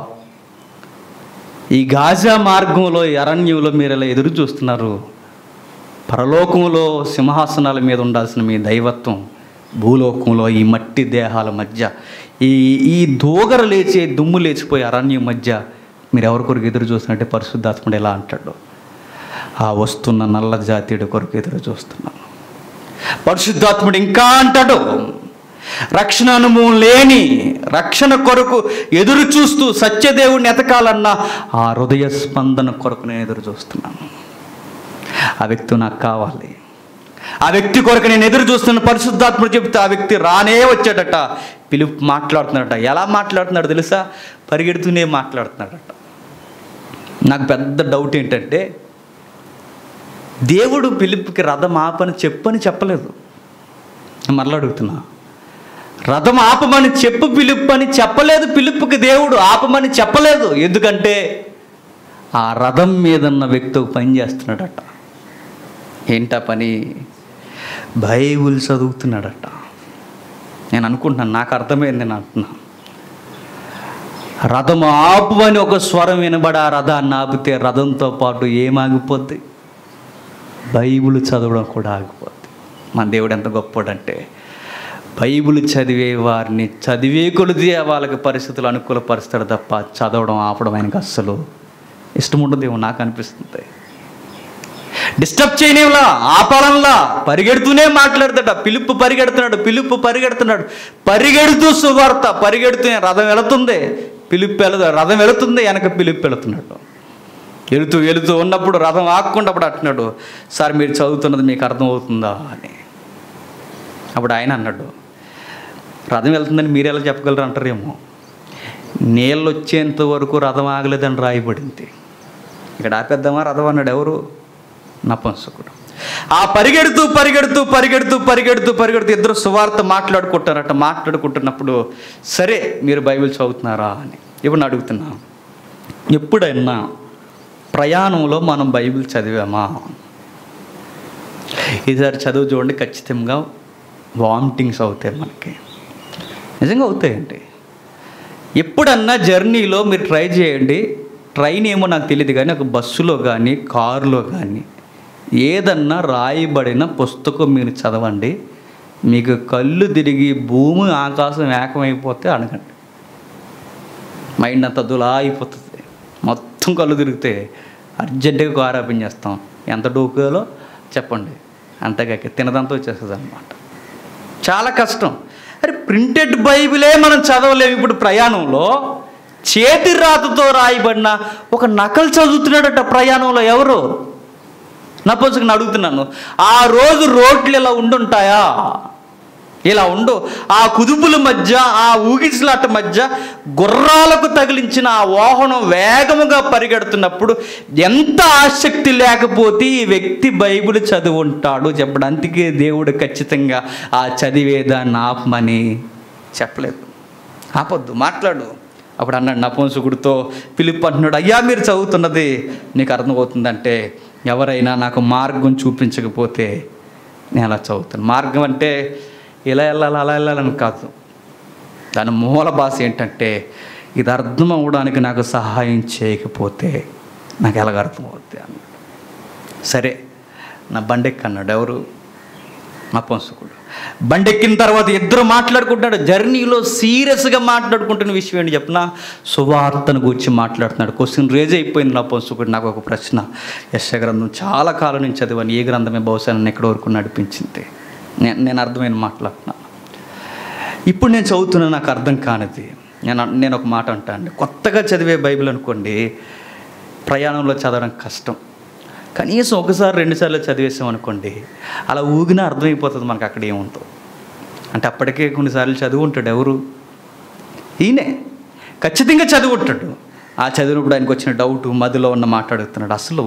ఈ గాజా మార్గంలో ఈ అరణ్యంలో మీరు ఇలా ఎదురు చూస్తున్నారు పరలోకంలో సింహాసనాల మీద ఉండాల్సిన మీ దైవత్వం భూలోకంలో ఈ మట్టి దేహాల మధ్య ఈ ఈ దోగర లేచే దుమ్ము లేచిపోయే అరణ్యం మధ్య మీరు ఎవరి కొరకు ఎదురు చూస్తున్నట్టే పరిశుద్ధాత్ముడు ఎలా అంటాడు ఆ వస్తున్న నల్ల జాతీయుడి కొరకు ఎదురు చూస్తున్నాను పరిశుద్ధాత్ముడు ఇంకా అంటాడు రక్షణ అనుభవం లేని రక్షణ కొరకు ఎదురు చూస్తూ సత్యదేవుడిని ఎతకాలన్న ఆ హృదయ స్పందన కొరకు నేను ఎదురు చూస్తున్నాను ఆ వ్యక్తి నాకు కావాలి ఆ వ్యక్తి కొరకు నేను ఎదురు చూస్తున్న పరిశుద్ధాత్ముడు చెప్తే ఆ వ్యక్తి రానే వచ్చాడట పిలుపు మాట్లాడుతున్నాడట ఎలా మాట్లాడుతున్నాడు తెలుసా పరిగెడుతూనే మాట్లాడుతున్నాడట నాకు పెద్ద డౌట్ ఏంటంటే దేవుడు పిలుపుకి రథం ఆపని చెప్పని చెప్పలేదు నేను మరలా అడుగుతున్నా రథం ఆపమని చెప్పు పిలుపు అని చెప్పలేదు పిలుపుకి దేవుడు ఆపమని చెప్పలేదు ఎందుకంటే ఆ రథం మీద ఉన్న వ్యక్తి ఒక పని చేస్తున్నాడట ఏంటా పని బైబుల్ చదువుతున్నాడట నేను అనుకుంటున్నాను నాకు అర్థమైంది నేను అంటున్నాను రథం ఆపు అని ఒక స్వరం వినబడి ఆ రథాన్ని ఆపితే రథంతో పాటు ఏం ఆగిపోద్ది బైబిల్ చదవడం కూడా ఆగిపోద్ది మన దేవుడు ఎంత గొప్పడంటే బైబిల్ చదివే వారిని చదివే కొలిది వాళ్ళకి పరిస్థితులు అనుకూలపరుస్తాడు తప్ప చదవడం ఆపడం ఆయనకు అస్సలు ఇష్టం ఉండదేమో నాకు అనిపిస్తుంది డిస్టర్బ్ చేయనివ్వలా ఆపాలనలా పరిగెడుతూనే మాట్లాడతాడు పిలుపు పరిగెడుతున్నాడు పిలుపు పరిగెడుతున్నాడు పరిగెడుతూ సువార్త పరిగెడుతూ రథం వెళుతుంది పిలుపు వెళ రథం వెళుతుంది వెనక పిలుపు వెళుతున్నాడు వెళుతూ వెళుతూ ఉన్నప్పుడు రథం ఆకుండా అప్పుడు అంటున్నాడు సార్ మీరు చదువుతున్నది మీకు అర్థమవుతుందా అని అప్పుడు ఆయన అన్నాడు రథం వెళ్తుందని మీరు ఎలా చెప్పగలరు అంటారేమో నీళ్ళు వచ్చేంత వరకు రథం ఆగలేదని రాయబడింది ఇక్కడ ఆపేద్దామా రథం అన్నాడు ఎవరు నపంసకుడు ఆ పరిగెడుతూ పరిగెడుతూ పరిగెడుతూ పరిగెడుతూ పరిగెడుతూ ఇద్దరు సువార్త మాట్లాడుకుంటారట మాట్లాడుకుంటున్నప్పుడు సరే మీరు బైబిల్ చదువుతున్నారా అని ఇప్పుడు నేను అడుగుతున్నా ఎప్పుడైనా ప్రయాణంలో మనం బైబిల్ చదివామా ఈసారి చదువు చూడండి ఖచ్చితంగా వామిటింగ్స్ అవుతాయి మనకి నిజంగా అవుతాయండి ఎప్పుడన్నా జర్నీలో మీరు ట్రై చేయండి ట్రైన్ ఏమో నాకు తెలియదు కానీ ఒక బస్సులో కానీ కారులో కానీ ఏదన్నా రాయబడిన పుస్తకం మీరు చదవండి మీకు కళ్ళు తిరిగి భూమి ఆకాశం ఏకమైపోతే అడగండి మైండ్ అంతా దులా అయిపోతుంది మొత్తం కళ్ళు తిరిగితే అర్జెంటుగా కారు ఓపెన్ చేస్తాం ఎంత డోకులో చెప్పండి అంతగా తినదంతా వచ్చేస్తుంది అనమాట చాలా కష్టం అరే ప్రింటెడ్ బైబిలే మనం చదవలేము ఇప్పుడు ప్రయాణంలో చేతి రాతతో రాయబడిన ఒక నకలు చదువుతున్నాడట ప్రయాణంలో ఎవరు నపోసుకుని అడుగుతున్నాను ఆ రోజు రోడ్లు ఇలా ఉండుంటాయా ఇలా ఉండు ఆ కుదుపుల మధ్య ఆ ఊగిసలాట మధ్య గుర్రాలకు తగిలించిన ఆ వాహనం వేగముగా పరిగెడుతున్నప్పుడు ఎంత ఆసక్తి లేకపోతే ఈ వ్యక్తి బైబిల్ చదివి ఉంటాడు చెప్పడం అందుకే దేవుడు ఖచ్చితంగా ఆ చదివేదాన్ని ఆపమని చెప్పలేదు ఆపొద్దు మాట్లాడు అప్పుడు అన్నాడు నపుంసకుడితో పిలుపు అంటున్నాడు అయ్యా మీరు చదువుతున్నది నీకు అర్థమవుతుందంటే ఎవరైనా నాకు మార్గం చూపించకపోతే నేను అలా చదువుతాను మార్గం అంటే ఇలా వెళ్ళాలి అలా వెళ్ళాలని కాదు దాని మూల భాష ఏంటంటే ఇది అర్థం అవ్వడానికి నాకు సహాయం చేయకపోతే నాకు ఎలాగ అర్థమవుద్ది అన్నాడు సరే నా బండెక్కి అన్నాడు ఎవరు నపుంసకుడు బండెక్కిన తర్వాత ఇద్దరు మాట్లాడుకుంటున్నాడు జర్నీలో సీరియస్గా మాట్లాడుకుంటున్న విషయం ఏంటి చెప్పిన సువార్తను గురించి మాట్లాడుతున్నాడు క్వశ్చన్ రేజ్ అయిపోయింది నపుంసకుడు నాకు ఒక ప్రశ్న యశ గ్రంథం చాలా కాలం నుంచి చదివాను ఏ గ్రంథమే బహుశా నన్ను ఎక్కడి వరకు నడిపించింది నేను నేను అర్థమైన మాట్లాడుతున్నాను ఇప్పుడు నేను చదువుతున్నా నాకు అర్థం కానిది నేను నేను ఒక మాట అంటాను కొత్తగా చదివే బైబిల్ అనుకోండి ప్రయాణంలో చదవడం కష్టం కనీసం ఒకసారి రెండుసార్లు చదివేసాం అనుకోండి అలా ఊగినా అర్థమైపోతుంది మనకు అక్కడ ఏముందో అంటే అప్పటికే కొన్నిసార్లు చదువు ఉంటాడు ఎవరు ఈయనే ఖచ్చితంగా చదువు ఉంటాడు ఆ చదివినప్పుడు ఆయనకు వచ్చిన డౌట్ మదిలో ఉన్న మాట్లాడుతున్నాడు అసలు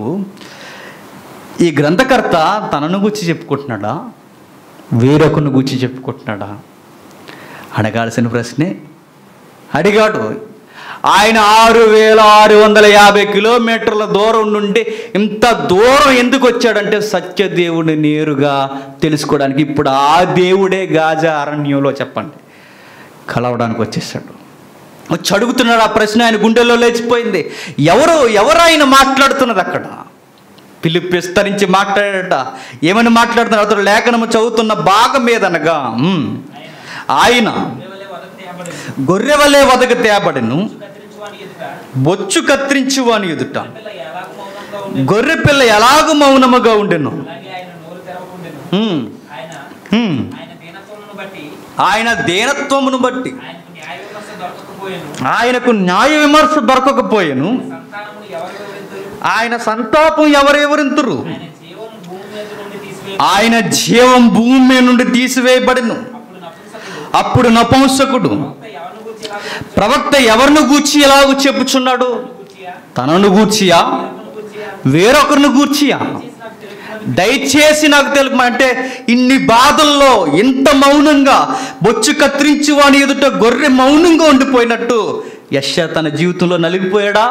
ఈ గ్రంథకర్త తనను గురించి చెప్పుకుంటున్నాడా వేరొకరిని గురించి చెప్పుకుంటున్నాడా అడగాల్సిన ప్రశ్నే అడిగాడు ఆయన ఆరు వేల ఆరు వందల యాభై కిలోమీటర్ల దూరం నుండి ఇంత దూరం ఎందుకు వచ్చాడంటే సత్యదేవుడిని నేరుగా తెలుసుకోవడానికి ఇప్పుడు ఆ దేవుడే గాజా అరణ్యంలో చెప్పండి కలవడానికి వచ్చేసాడు వచ్చి అడుగుతున్నాడు ఆ ప్రశ్న ఆయన గుండెల్లో లేచిపోయింది ఎవరు ఎవరు ఆయన మాట్లాడుతున్నది అక్కడ పిలుపు విస్తరించి మాట్లాడాడట ఏమని మాట్లాడుతున్నాడు అతడు లేఖనము చదువుతున్న భాగం మీదనగా ఉమ్, ఆయన దేవులే వదకు తేబడి గొర్రె వలె వదక తేబడిను కత్తిరించువాని ఎదుట బొచ్చు కత్తిరించి వాని ఎదుట పిల్ల ఎలాగ మౌనంగా ఉండి గొర్రె పిల్ల ఎలాగూ మౌనముగా ఉండెను అలాగే ఆయన నోరు తెరవకుండెను ఉమ్, ఆయన ఉమ్. ఆయన దీనత్వమును బట్టి ఆయన దీనత్వమును బట్టి ఆయనకు న్యాయ విమర్శ దొరకకపోయాను ఆయనకు న్యాయ విమర్శ దొరకకపోయెను సంతానమును ఎవరు వివరించరు ఆయన సంతాపం ఎవరెవరింతురు ఆయన జీవం భూమి మీద నుండి తీసివేయ ఆయన జీవం భూమి మీద నుండి తీసివేయబడెను అప్పుడు నపుంసకుడు అప్పుడు నపంసకుడు ప్రవక్త ఎవరిని గురించి ఇలాగ ప్రవక్త ఎవరిని గూర్చి ఎలాగూ చెప్పుచున్నాడు గూర్చియా తనను గూర్చియా ఎవరిని గూర్చియా వేరొకరిని గూర్చియా చేసి నాకు తెలుపునని దయచేసి నాకు తెలుపు అంటే ఇన్ని బాధల్లో ఇంత మౌనంగా బొచ్చు కత్తిరించి వాని ఎదుట గొర్రె మౌనంగా ఉండిపోయినట్టు యశ తన జీవితంలో నలిగిపోయాడా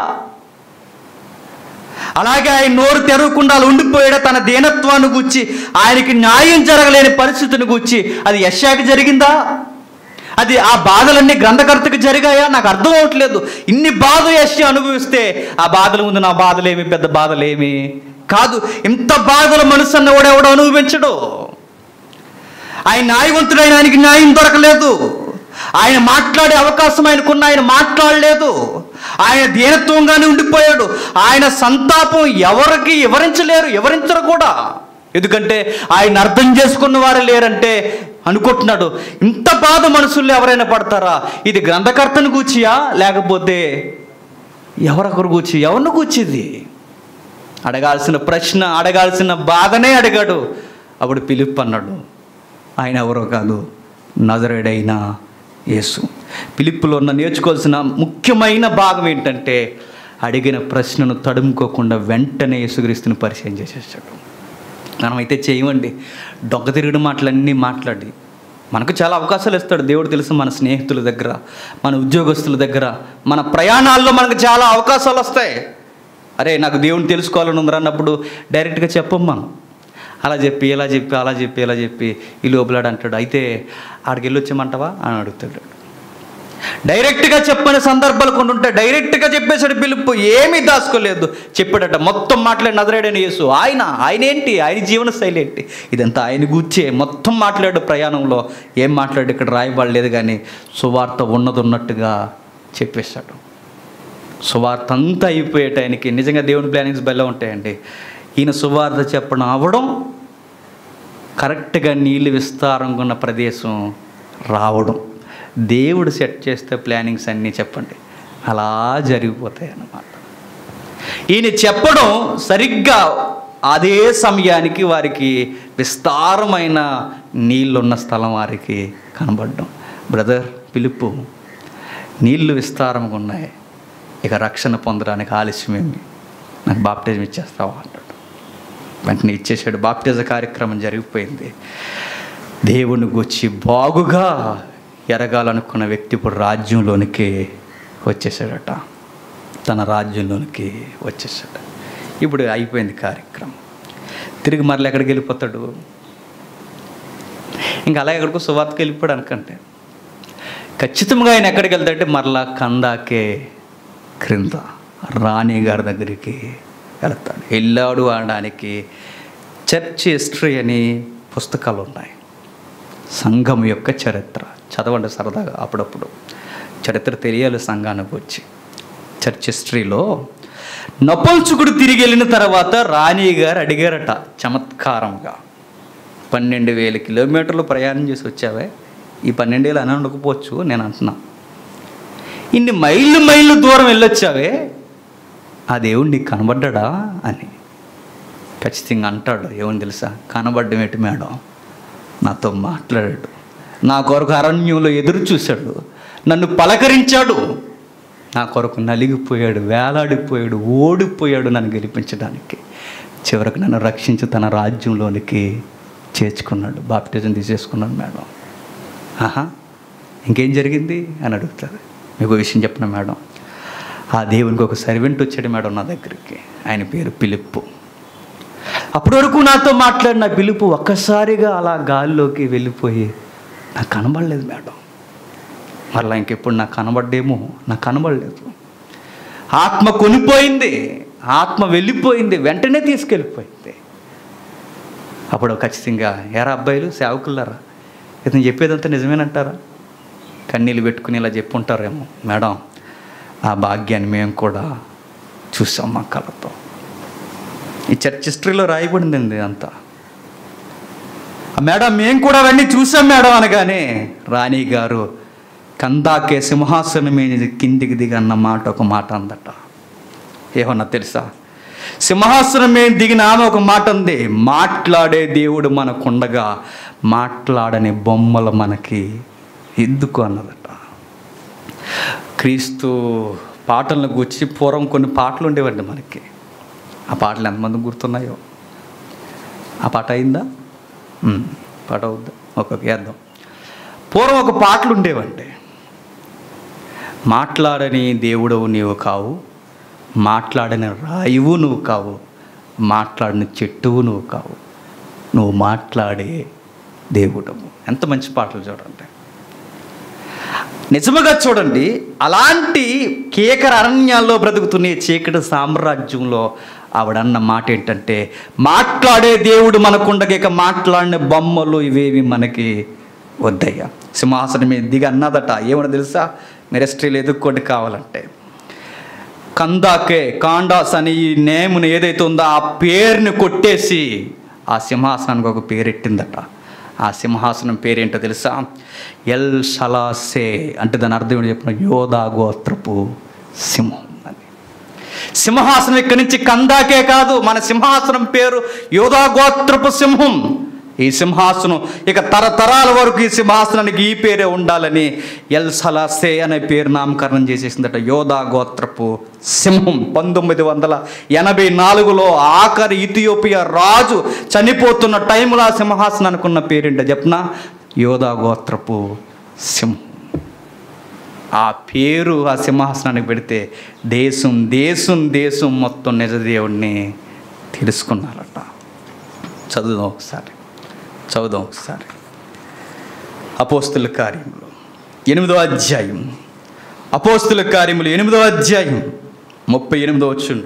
అలాగే ఆయన నోరు తెరవకుండా అలా ఉండిపోయాడా తన దీనత్వాన్ని గుచ్చి ఆయనకి న్యాయం జరగలేని పరిస్థితిని గుచ్చి అది యశాకి జరిగిందా అది ఆ బాధలన్నీ గ్రంథకర్తకి జరిగాయా నాకు అర్థం అవట్లేదు ఇన్ని బాధ యశ అనుభవిస్తే ఆ బాధల ముందు నా బాధలేమి పెద్ద బాధలేమి కాదు ఇంత బాధల మనసు అన్న కూడా ఎవడు అనుభవించడు ఆయన న్యాయవంతుడైన ఆయనకి న్యాయం దొరకలేదు ఆయన మాట్లాడే అవకాశం ఆయనకున్న ఆయన మాట్లాడలేదు ఆయన దీనత్వంగానే ఉండిపోయాడు ఆయన సంతాపం ఎవరికి వివరించలేరు వివరించరు కూడా ఎందుకంటే ఆయన అర్థం చేసుకున్న వారు లేరంటే అనుకుంటున్నాడు ఇంత బాధ మనసుల్లో ఎవరైనా పడతారా ఇది గ్రంథకర్తను కూర్చియా లేకపోతే ఎవరొకరు కూర్చి ఎవరిని కూర్చిది అడగాల్సిన ప్రశ్న అడగాల్సిన బాధనే అడిగాడు అప్పుడు పిలుపు అన్నాడు ఆయన ఎవరో కాదు నజరేడైన యేసు పిలుపులో ఉన్న నేర్చుకోవాల్సిన ముఖ్యమైన భాగం ఏంటంటే అడిగిన ప్రశ్నను తడుముకోకుండా వెంటనే యేసుక్రీస్తుని పరిచయం చేసేసాడు మనమైతే చేయమండి దొంగ తిరుగుడు మాటలన్నీ మాట్లాడి మనకు చాలా అవకాశాలు ఇస్తాడు దేవుడు తెలుసు మన స్నేహితుల దగ్గర మన ఉద్యోగస్తుల దగ్గర మన ప్రయాణాల్లో మనకు చాలా అవకాశాలు వస్తాయి అరే నాకు దేవుని తెలుసుకోవాలని ఉందిరా అన్నప్పుడు డైరెక్ట్గా చెప్పం మనం అలా చెప్పి ఇలా చెప్పి అలా చెప్పి ఇలా చెప్పి ఈ లోపలాడు అంటాడు అయితే ఆడికి వెళ్ళి వచ్చామంటావా అని అడుగుతాడు డైరెక్ట్గా చెప్పని సందర్భాలు కొన్ని ఉంటాయి డైరెక్ట్గా చెప్పేసాడు పిలుపు ఏమీ దాచుకోలేదు చెప్పాడట మొత్తం మాట్లాడి నదరాడని యేసు ఆయన ఆయన ఏంటి ఆయన జీవన శైలి ఏంటి ఇదంతా ఆయన కూర్చే మొత్తం మాట్లాడు ప్రయాణంలో ఏం మాట్లాడు ఇక్కడ రాయబడలేదు కానీ సువార్త ఉన్నది ఉన్నట్టుగా చెప్పేశాడు సువార్త అంతా అయిపోయే టైంకి నిజంగా దేవుని ప్లానింగ్స్ బెల్ల ఉంటాయండి ఈయన సువార్త చెప్పడం అవడం కరెక్ట్గా నీళ్ళు విస్తారంగా ఉన్న ప్రదేశం రావడం దేవుడు సెట్ చేస్తే ప్లానింగ్స్ అన్నీ చెప్పండి అలా జరిగిపోతాయి అన్నమాట ఈయన చెప్పడం సరిగ్గా అదే సమయానికి వారికి విస్తారమైన నీళ్ళున్న స్థలం వారికి కనబడడం బ్రదర్ పిలుపు నీళ్లు విస్తారంగా ఉన్నాయి ఇక రక్షణ పొందడానికి ఆలస్యమేమి నాకు బాప్టిజం ఇచ్చేస్తావా అన్నాడు వెంటనే ఇచ్చేసాడు బాప్టిజ కార్యక్రమం జరిగిపోయింది దేవుని గుచ్చి బాగుగా ఎరగాలనుకున్న వ్యక్తి ఇప్పుడు రాజ్యంలోనికి వచ్చేసాడట తన రాజ్యంలోనికి వచ్చేసాడు ఇప్పుడు అయిపోయింది కార్యక్రమం తిరిగి మరలా ఎక్కడికి వెళ్ళిపోతాడు ఇంకా అలా ఎక్కడికో సువార్తకి వెళ్ళిపోయాడు అనుకంటే ఖచ్చితంగా ఆయన ఎక్కడికి వెళ్తాడంటే మరలా కందాకే క్రింద రాణి గారి దగ్గరికి వెళ్తాడు వెళ్ళాడు అనడానికి చర్చ్ హిస్టరీ అని పుస్తకాలు ఉన్నాయి సంఘం యొక్క చరిత్ర చదవండి సరదాగా అప్పుడప్పుడు చరిత్ర తెలియాలి సంఘానికి వచ్చి చర్చ్ హిస్టరీలో నపుంసకుడు తిరిగి వెళ్ళిన తర్వాత రాణి గారు అడిగారట చమత్కారంగా పన్నెండు వేల కిలోమీటర్లు ప్రయాణం చేసి వచ్చావే ఈ పన్నెండు వేలు అని ఉండకపోవచ్చు నేను అంటున్నా ఇన్ని మైళ్ళు మైళ్ళు దూరం వెళ్ళొచ్చావే ఆ దేవుడు నీకు కనబడ్డా అని ఖచ్చితంగా అంటాడు ఏమని తెలుసా కనబడ్డం ఏంటి మేడం నాతో మాట్లాడాడు నా కొరకు అరణ్యంలో ఎదురు చూశాడు నన్ను పలకరించాడు నా కొరకు నలిగిపోయాడు వేలాడిపోయాడు ఓడిపోయాడు నన్ను గెలిపించడానికి చివరికి నన్ను రక్షించి తన రాజ్యంలోనికి చేర్చుకున్నాడు బాప్టిజం తీసేసుకున్నాడు మేడం ఆహా ఇంకేం జరిగింది అని అడుగుతారు మీకు ఒక విషయం చెప్పిన మేడం ఆ దేవునికి ఒక సర్వెంట్ వచ్చాడు మేడం నా దగ్గరికి ఆయన పేరు పిలుపు అప్పటి వరకు నాతో మాట్లాడిన పిలుపు ఒక్కసారిగా అలా గాలిలోకి వెళ్ళిపోయి నాకు కనబడలేదు మేడం మరలా ఇంకెప్పుడు నాకు కనబడ్డేమో నాకు కనబడలేదు ఆత్మ కొనిపోయింది ఆత్మ వెళ్ళిపోయింది వెంటనే తీసుకెళ్ళిపోయింది అప్పుడు ఖచ్చితంగా ఎరా అబ్బాయిలు సేవకులారా ఇతను చెప్పేదంతా నిజమేనంటారా కన్నీళ్ళు పెట్టుకుని ఇలా చెప్పుంటారేమో మేడం ఆ భాగ్యాన్ని మేము కూడా చూసాం మా కళతో ఈ చర్చ్ హిస్టరీలో రాయబడిందండి అంతా "ఆ మేడం మేము కూడా అవన్నీ చూసాం మేడం అనగానే రాణి గారు కందాకే సింహాసనం మీద కిందికి దిగి అన్న మాట ఒక మాట అందట ఏమన్నా తెలుసా సింహాసనం మీద దిగిన ఆమె ఒక మాట ఉంది మాట్లాడే దేవుడు మనకుండగా మాట్లాడని బొమ్మలు మనకి ఎందుకు అన్నదట క్రీస్తు పాటలను గుర్చి పూర్వం కొన్ని పాటలు ఉండేవండి మనకి ఆ పాటలు ఎంతమంది గుర్తున్నాయో ఆ పాట అయిందా ఉమ్, పాట అవుద్దా ఒక్కొక్క వేద్దాం పూర్వం ఒక పాటలు ఉండేవండి మాట్లాడని దేవుడవు నీవు కావు మాట్లాడని రాయువు నువ్వు కావు మాట్లాడని చెట్టువు నువ్వు కావు నువ్వు మాట్లాడే దేవుడవు ఎంత మంచి పాటలు చూడండి నిజముగా చూడండి అలాంటి కేకర అరణ్యాల్లో బ్రతుకుతున్న ఈ చీకటి సామ్రాజ్యంలో ఆవిడన్న మాట ఏంటంటే మాట్లాడే దేవుడు మనకుండగా ఇక మాట్లాడిన బొమ్మలు ఇవేవి మనకి వద్దయ్యా సింహాసనం మీద దిగి అన్నదట ఏమన్నా తెలుసా మినిస్ట్రీలు ఎదుక్కోండి కావాలంటే కందాకే కాండాస్ అని ఈ నేమును ఏదైతే ఉందో ఆ పేరుని కొట్టేసి ఆ సింహాసనానికి ఒక పేరెట్టిందట ఆ సింహాసనం పేరేంటో తెలుసా ఎల్ షలాసే అంటే దాని అర్థం ఏంటో చెప్పిన యోధా గోత్రపు సింహం అని సింహాసనం ఇక్కడి నుంచి కందాకే కాదు మన సింహాసనం పేరు యోధా గోత్రపు సింహం ఈ సింహాసనం ఇక తరతరాల వరకు ఈ సింహాసనానికి ఈ పేరే ఉండాలని ఎల్ సలాసే అనే పేరు నామకరణం చేసేసిందట యోధా గోత్రపు సింహం పంతొమ్మిది వందల ఎనభై నాలుగులో ఆఖరి ఇథియోపియా రాజు చనిపోతున్న టైంలో ఆ సింహాసనానికి ఉన్న పేరేంటో చెప్పనా యోధా గోత్రపు సింహం ఆ పేరు ఆ సింహాసనానికి పెడితే దేశం దేశం దేశం మొత్తం నిజదేవుడిని తెలుసుకున్నారట చదువుదాం ఒకసారి చదువుదాం ఒకసారి అపోస్తుల కార్యములు ఎనిమిదో అధ్యాయం అపోస్తుల కార్యములు ఎనిమిదో అధ్యాయం ముప్పై ఎనిమిదో వచ్చి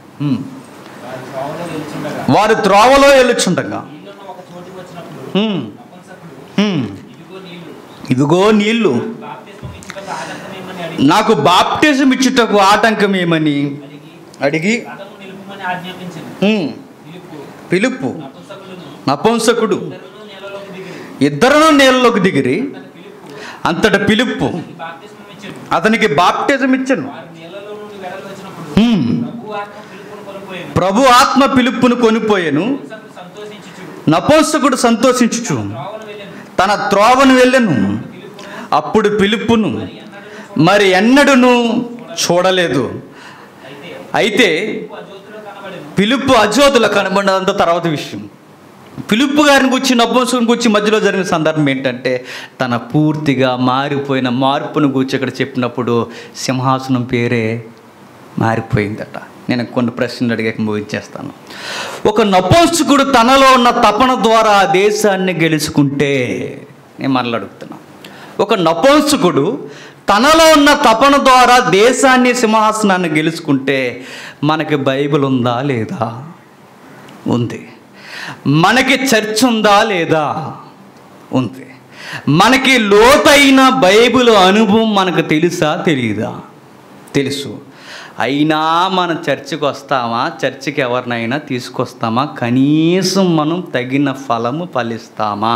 వారి త్రోవలో వారు త్రోవలో నిలుచుండగా వెళ్ళుచుండగా నీళ్ళున్న ఒక చోటికి వచ్చినప్పుడు హ్మ్, నపుంసకుడు హ్మ్, ఇదిగో నీళ్లు ఇదిగో నీళ్ళు బాప్తిస్మం ఇచ్చుటకు ఆటంకమేమని అడిగి నాకు బాప్టిజం ఇచ్చుటకు ఆటంకం ఏమని అడిగి అడిగి అతను నిలుపుమని ఆజ్ఞాపించింది హ్మ్, నిలుపు పిలుపు నపుంసకులను నపుంసకుడు ఇద్దరును నేలలోకి దిగిరి ఇద్దరును నీళ్ళలోకి దిగిరి తన పిలుపు అంతట పిలుపు బాప్తిస్మం ఇచ్చాడు అతనికి బాప్టిజం ఇచ్చను వారు నీళ్ళలో నుండి వెడలు వచ్చినప్పుడు హ్మ్. ప్రభు ఆత్మ పిలుపును కొనుక్కోయాను ప్రభు ఆత్మ పిలుపును కొనిపోయెను నపుంసకుడు సంతోషించుచు నపుంసకుడు సంతోషించుచు త్రోవను వెళ్ళాను తన త్రోవను వెళ్ళెను పిలుపును అప్పుడు పిలుపును ఎన్నడూ మరి ఎన్నడూను చూడలేదు అయితే అయితే పిలుపు అజ్యోతిలో కనబడెను పిలుపు అజోతుల కనబడినంత తర్వాత విషయం పిలుపు గారిని గురించి నపుంసకుని గురించి మధ్యలో జరిగిన సందర్భం ఏంటంటే తన పూర్తిగా మారిపోయిన మార్పును గురించి ఇక్కడ చెప్పినప్పుడు సింహాసనం పేరే మారిపోయిందట నేను కొన్ని ప్రశ్నలు అడిగాక ముగించేస్తాను ఒక నపుంసకుడు తనలో ఉన్న తపన ద్వారా ఆ దేశాన్ని గెలుచుకుంటే నేను మరలా అడుగుతున్నా ఒక నపుంసకుడు తనలో ఉన్న తపన ద్వారా దేశాన్ని సింహాసనాన్ని గెలుచుకుంటే మనకి బైబిల్ ఉందా లేదా ఉంది మనకి చర్చ్ ఉందా లేదా ఉంది మనకి లోతైన బైబిల్ అనుభవం మనకు తెలుసా తెలియదా తెలుసు అయినా మనం చర్చికి వస్తామా చర్చికి ఎవరినైనా తీసుకొస్తామా కనీసం మనం తగిన ఫలము ఫలిస్తామా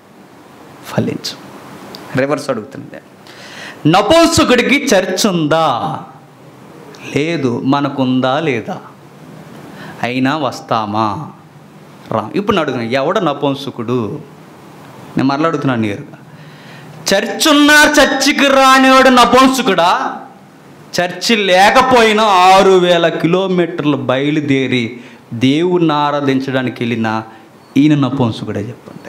ఫలించు రివర్స్ అడుగుతుంది నపుంసకుడికి చర్చ్ ఉందా లేదు మనకుందా లేదా అయినా వస్తామా రా ఇప్పుడు నేను అడుగుతున్నా ఎవడ నపుంసకుడు నేను మరలా అడుగుతున్నాను నేరుగా చర్చ్ ఉన్నా చర్చికి రానివాడు నపుంసకుడా చర్చి లేకపోయినా ఆరు వేల కిలోమీటర్లు బయలుదేరి దేవుణ్ణి ఆరాధించడానికి వెళ్ళిన ఈయన నపుంసకుడే చెప్పండి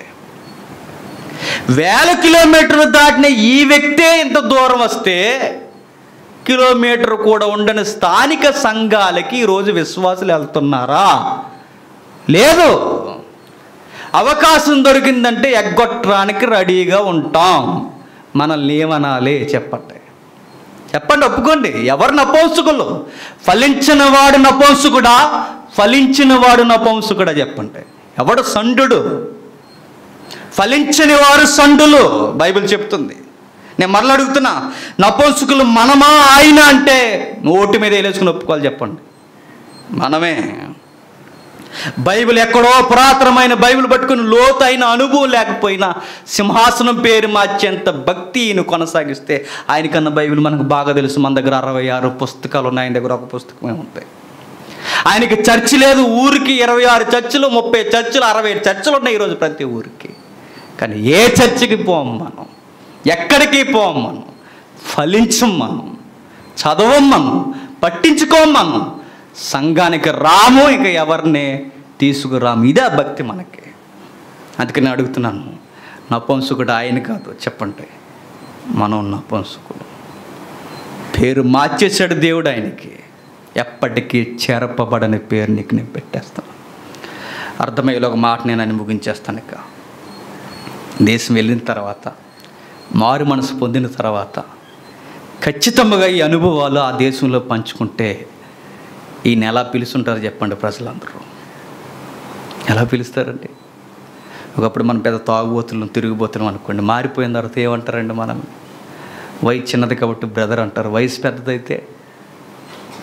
వేల కిలోమీటర్లు దాటిన ఈ వ్యక్తే ఇంత దూరం వస్తే కిలోమీటర్ కూడా ఉండని స్థానిక సంఘాలకి ఈరోజు విశ్వాసులు వెళ్తున్నారా లేదు అవకాశం దొరికిందంటే ఎగ్గొట్టడానికి రెడీగా ఉంటాం మనల్ని ఏమనాలి చెప్పండి చెప్పండి ఒప్పుకోండి ఎవరు నపంసుకులు ఫలించిన వాడు నపంసుకుడా ఫలించిన వాడు నపంసుకుడా చెప్పండి ఎవడు సండు ఫలించని వారు సండులు బైబిల్ చెప్తుంది నేను మరలా అడుగుతున్నా నపంసుకులు మనమా ఆయన అంటే నోటి మీద వేలేసుకుని ఒప్పుకోవాలి చెప్పండి మనమే బైబిల్ ఎక్కడో పురాతనమైన బైబిల్ పట్టుకుని లోతైన అనుభవం లేకపోయినా సింహాసనం పేరు మార్చేంత భక్తి ఈయన కొనసాగిస్తే ఆయనకన్నా బైబిల్ మనకు బాగా తెలుసు మన దగ్గర అరవై ఆరు పుస్తకాలు ఉన్నాయి ఆయన దగ్గర ఒక పుస్తకమే ఉంటాయి ఆయనకి చర్చి లేదు ఊరికి ఇరవై ఆరు చర్చిలు ముప్పై చర్చిలు అరవై చర్చిలు ఉన్నాయి ఈరోజు ప్రతి ఊరికి కానీ ఏ చర్చికి పోం మనం ఎక్కడికి పోం మనం ఫలించం మనం చదవం మనం పట్టించుకోం మనం సంఘానికి రాము ఇక ఎవరిని తీసుకురాము ఇదే భక్తి మనకి అందుకే నేను అడుగుతున్నాను నపంసుకుడు ఆయన కాదు చెప్పండి మనం నపంసుకుడు పేరు మార్చేశాడు దేవుడు ఆయనకి ఎప్పటికీ చేరపబడని పేరు నీకు నేను పెట్టేస్తాను అర్థమయ్యేలో ఒక మాట నేను అని ముగించేస్తాను ఇక దేశం వెళ్ళిన తర్వాత మారు మనసు పొందిన తర్వాత ఖచ్చితంగా ఈ అనుభవాలు ఆ దేశంలో పంచుకుంటే ఈయన ఎలా పిలుస్తుంటారు చెప్పండి ప్రజలందరూ ఎలా పిలుస్తారండి ఒకప్పుడు మనం పెద్ద తాగుబోతులను తిరిగిపోతున్నాం అనుకోండి మారిపోయిన తర్వాత ఏమంటారండి మనల్ని వయసు చిన్నది కాబట్టి బ్రదర్ అంటారు వయసు పెద్దదైతే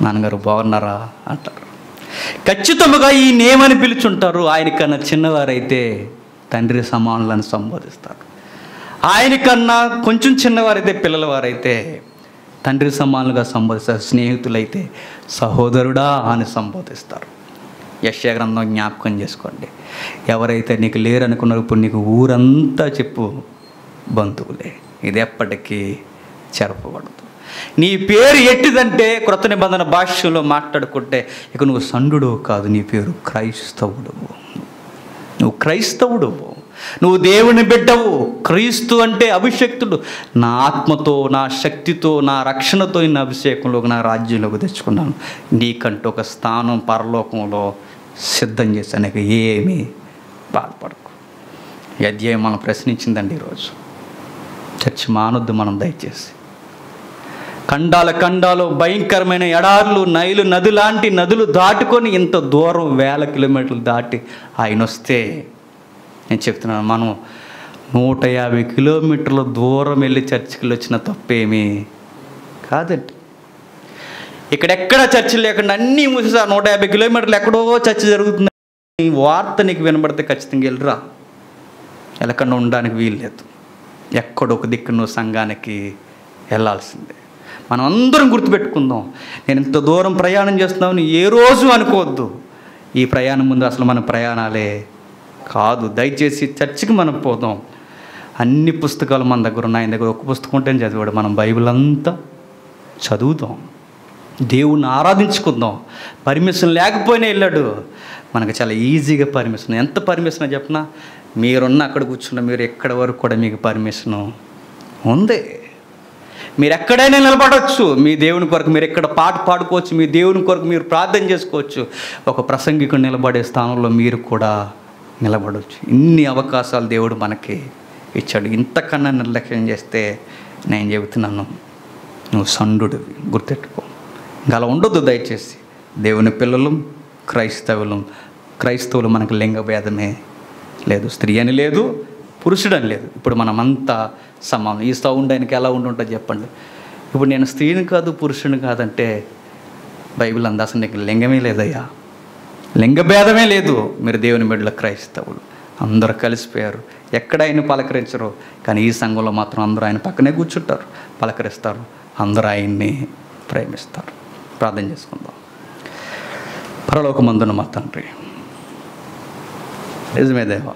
నాన్నగారు బాగున్నారా అంటారు ఖచ్చితంగా ఈ నేమని పిలుచుంటారు ఆయనకన్నా చిన్నవారైతే తండ్రి సమానులను సంబోధిస్తారు ఆయనకన్నా కొంచెం చిన్నవారైతే పిల్లల వారైతే తండ్రి సమానులుగా సంబోధిస్తారు స్నేహితులైతే సహోదరుడా అని సంబోధిస్తారు యశ్య గ్రంథం జ్ఞాపకం చేసుకోండి ఎవరైతే నీకు లేరనుకున్నారో ఇప్పుడు నీకు ఊరంతా చెప్పు బంధువులే ఇది ఎప్పటికీ చెరపబడదు నీ పేరు ఎట్టిదంటే క్రొత్త నిబంధన భాష్యంలో మాట్లాడుకుంటే ఇక నువ్వు సండుడు కాదు నీ పేరు క్రైస్తవుడు నువ్వు క్రైస్తవుడు నువ్వు దేవుని బిడ్డవు క్రీస్తు అంటే అభిషక్తుడు నా ఆత్మతో నా శక్తితో నా రక్షణతో ఇన్న అభిషేకంలోకి నా రాజ్యంలోకి తెచ్చుకున్నాను నీకంటూ ఒక స్థానం పరలోకంలో సిద్ధం చేశాను ఇక ఏమీ బాధపడకు ఈ అధ్యాయం మనం ప్రశ్నించిందండి ఈరోజు చర్చి మానొద్దు మనం దయచేసి ఖండాల ఖండాలు భయంకరమైన ఎడార్లు నైలు నది లాంటి నదులు దాటుకొని ఇంత దూరం వేల కిలోమీటర్లు దాటి ఆయన వస్తే నేను చెప్తున్నాను మనం నూట యాభై కిలోమీటర్ల దూరం వెళ్ళి చర్చికి వచ్చిన తప్పేమీ కాదండి ఇక్కడెక్కడ చర్చి లేకుండా అన్నీ మూసేసా నూట యాభై కిలోమీటర్లు ఎక్కడో చర్చ జరుగుతుంది ఈ వార్త నీకు వినబడితే ఖచ్చితంగా వెళ్ళిరా వెళ్ళకుండా ఉండడానికి వీలు లేదు ఎక్కడో ఒక దిక్కు నువ్వు సంఘానికి వెళ్ళాల్సిందే మనం అందరం గుర్తుపెట్టుకుందాం నేను ఇంత దూరం ప్రయాణం చేస్తున్నామని ఏ రోజు అనుకోవద్దు ఈ ప్రయాణం ముందు అసలు మన ప్రయాణాలే కాదు దయచేసి చర్చికి మనం పోదాం అన్ని పుస్తకాలు మన దగ్గర ఉన్నాయి ఆయన దగ్గర ఒక పుస్తకం ఉంటే చదివాడు మనం బైబిల్ అంతా చదువుదాం దేవుణ్ణి ఆరాధించుకుందాం పర్మిషన్ లేకపోయినా వెళ్ళాడు మనకు చాలా ఈజీగా పర్మిషన్ ఎంత పర్మిషన్ చెప్పినా మీరున్న అక్కడ కూర్చున్న మీరు ఎక్కడ వరకు కూడా మీకు పర్మిషను ఉంది మీరు ఎక్కడైనా నిలబడవచ్చు మీ దేవుని కొరకు మీరు ఎక్కడ పాట పాడుకోవచ్చు మీ దేవుని కొరకు మీరు ప్రార్థన చేసుకోవచ్చు ఒక ప్రసంగికుడు నిలబడే స్థానంలో మీరు కూడా నిలబడవచ్చు ఇన్ని అవకాశాలు దేవుడు మనకి ఇచ్చాడు ఇంతకన్నా నిర్లక్ష్యం చేస్తే నేను చెబుతున్నాను నువ్వు సండుడివి గుర్తెట్టుకో ఇంకా అలా ఉండొద్దు దయచేసి దేవుని పిల్లలు క్రైస్తవులు క్రైస్తవులు మనకు లింగ భేదమే లేదు స్త్రీ అని లేదు పురుషుడు అని లేదు ఇప్పుడు మనమంతా సమానం ఈ సౌండ్ ఆయనకి ఎలా ఉండుంటుంది చెప్పండి ఇప్పుడు నేను స్త్రీని కాదు పురుషుని కాదంటే బైబిల్ అందా అసలు నీకు లింగమే లేదయ్యా లింగ భేదమే లేదు మీరు దేవుని బిడ్డల క్రైస్తవులు అందరూ కలిసిపోయారు ఎక్కడ ఆయన పలకరించరు కానీ ఈ సంఘంలో మాత్రం అందరూ ఆయన పక్కనే కూర్చుంటారు పలకరిస్తారు అందరూ ఆయన్ని ప్రేమిస్తారు ప్రార్థన చేసుకుందాం పరలోకమందున మా తండ్రి నిజమే దేవా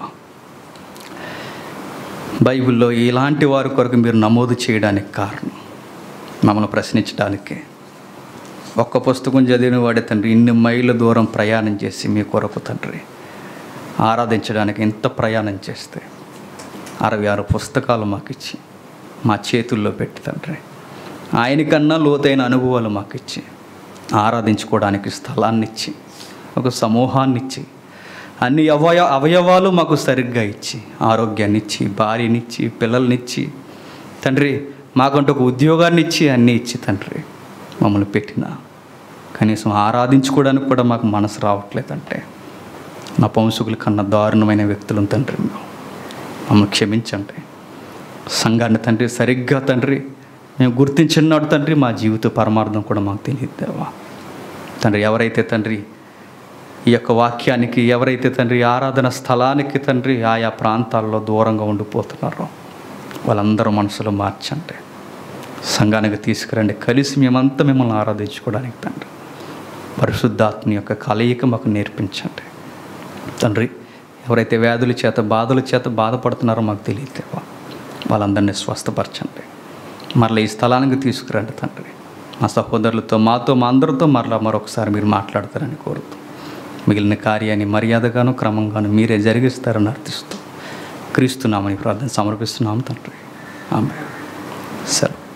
బైబిల్లో ఇలాంటి వారి కొరకు మీరు నమోదు చేయడానికి కారణం మమ్మల్ని ప్రశ్నించడానికి ఒక్క పుస్తకం చదివిన వాడే తండ్రి ఇన్ని మైళ్ళ దూరం ప్రయాణం చేసి మీ కొరకు తండ్రి ఆరాధించడానికి ఎంత ప్రయాణం చేస్తే అరవై ఆరు పుస్తకాలు మాకు ఇచ్చి మా చేతుల్లో పెట్టి తండ్రి ఆయనకన్నా లోతైన అనుభవాలు మాకు ఇచ్చి ఆరాధించుకోవడానికి స్థలాన్ని ఇచ్చి ఒక సమూహాన్ని ఇచ్చి అన్ని అవయ అవయవాలు మాకు సరిగ్గా ఇచ్చి ఆరోగ్యాన్ని ఇచ్చి భార్యనిచ్చి పిల్లల్నిచ్చి తండ్రి మాకంటూ ఒక ఉద్యోగాన్ని ఇచ్చి అన్నీ ఇచ్చి తండ్రి మమ్మల్ని పెట్టిన కనీసం ఆరాధించుకోవడానికి కూడా మాకు మనసు రావట్లేదంటే నా పంసుకుల కన్నా దారుణమైన వ్యక్తులను తండ్రి మేము మమ్మల్ని క్షమించండి సంఘాన్ని తండ్రి సరిగ్గా తండ్రి మేము గుర్తించినాడు తండ్రి మా జీవిత పరమార్థం కూడా మాకు తెలియదేవా తండ్రి ఎవరైతే తండ్రి ఈ యొక్క వాక్యానికి ఎవరైతే తండ్రి ఆరాధన స్థలానికి తండ్రి ఆయా ప్రాంతాల్లో దూరంగా ఉండిపోతున్నారో వాళ్ళందరూ మనసులో మార్చండి సంఘానికి తీసుకురండి కలిసి మేమంతా మిమ్మల్ని ఆరాధించుకోవడానికి తండ్రి పరిశుద్ధాత్మ యొక్క కలయిక మాకు నేర్పించండి తండ్రి ఎవరైతే వ్యాధుల చేత బాధల చేత బాధపడుతున్నారో మాకు తెలియదేవా వాళ్ళందరినీ స్వస్థపరచండి మరలా ఈ స్థలానికి తీసుకురండి తండ్రి మా సహోదరులతో మాతో మా అందరితో మరలా మరొకసారి మీరు మాట్లాడతారని కోరుతూ మిగిలిన కార్యాన్ని మర్యాదగాను క్రమంగాను మీరే జరిగిస్తారని అర్థిస్తూ క్రీస్తున్నామని ప్రార్థన సమర్పిస్తున్నాము తండ్రి ఆమె సరే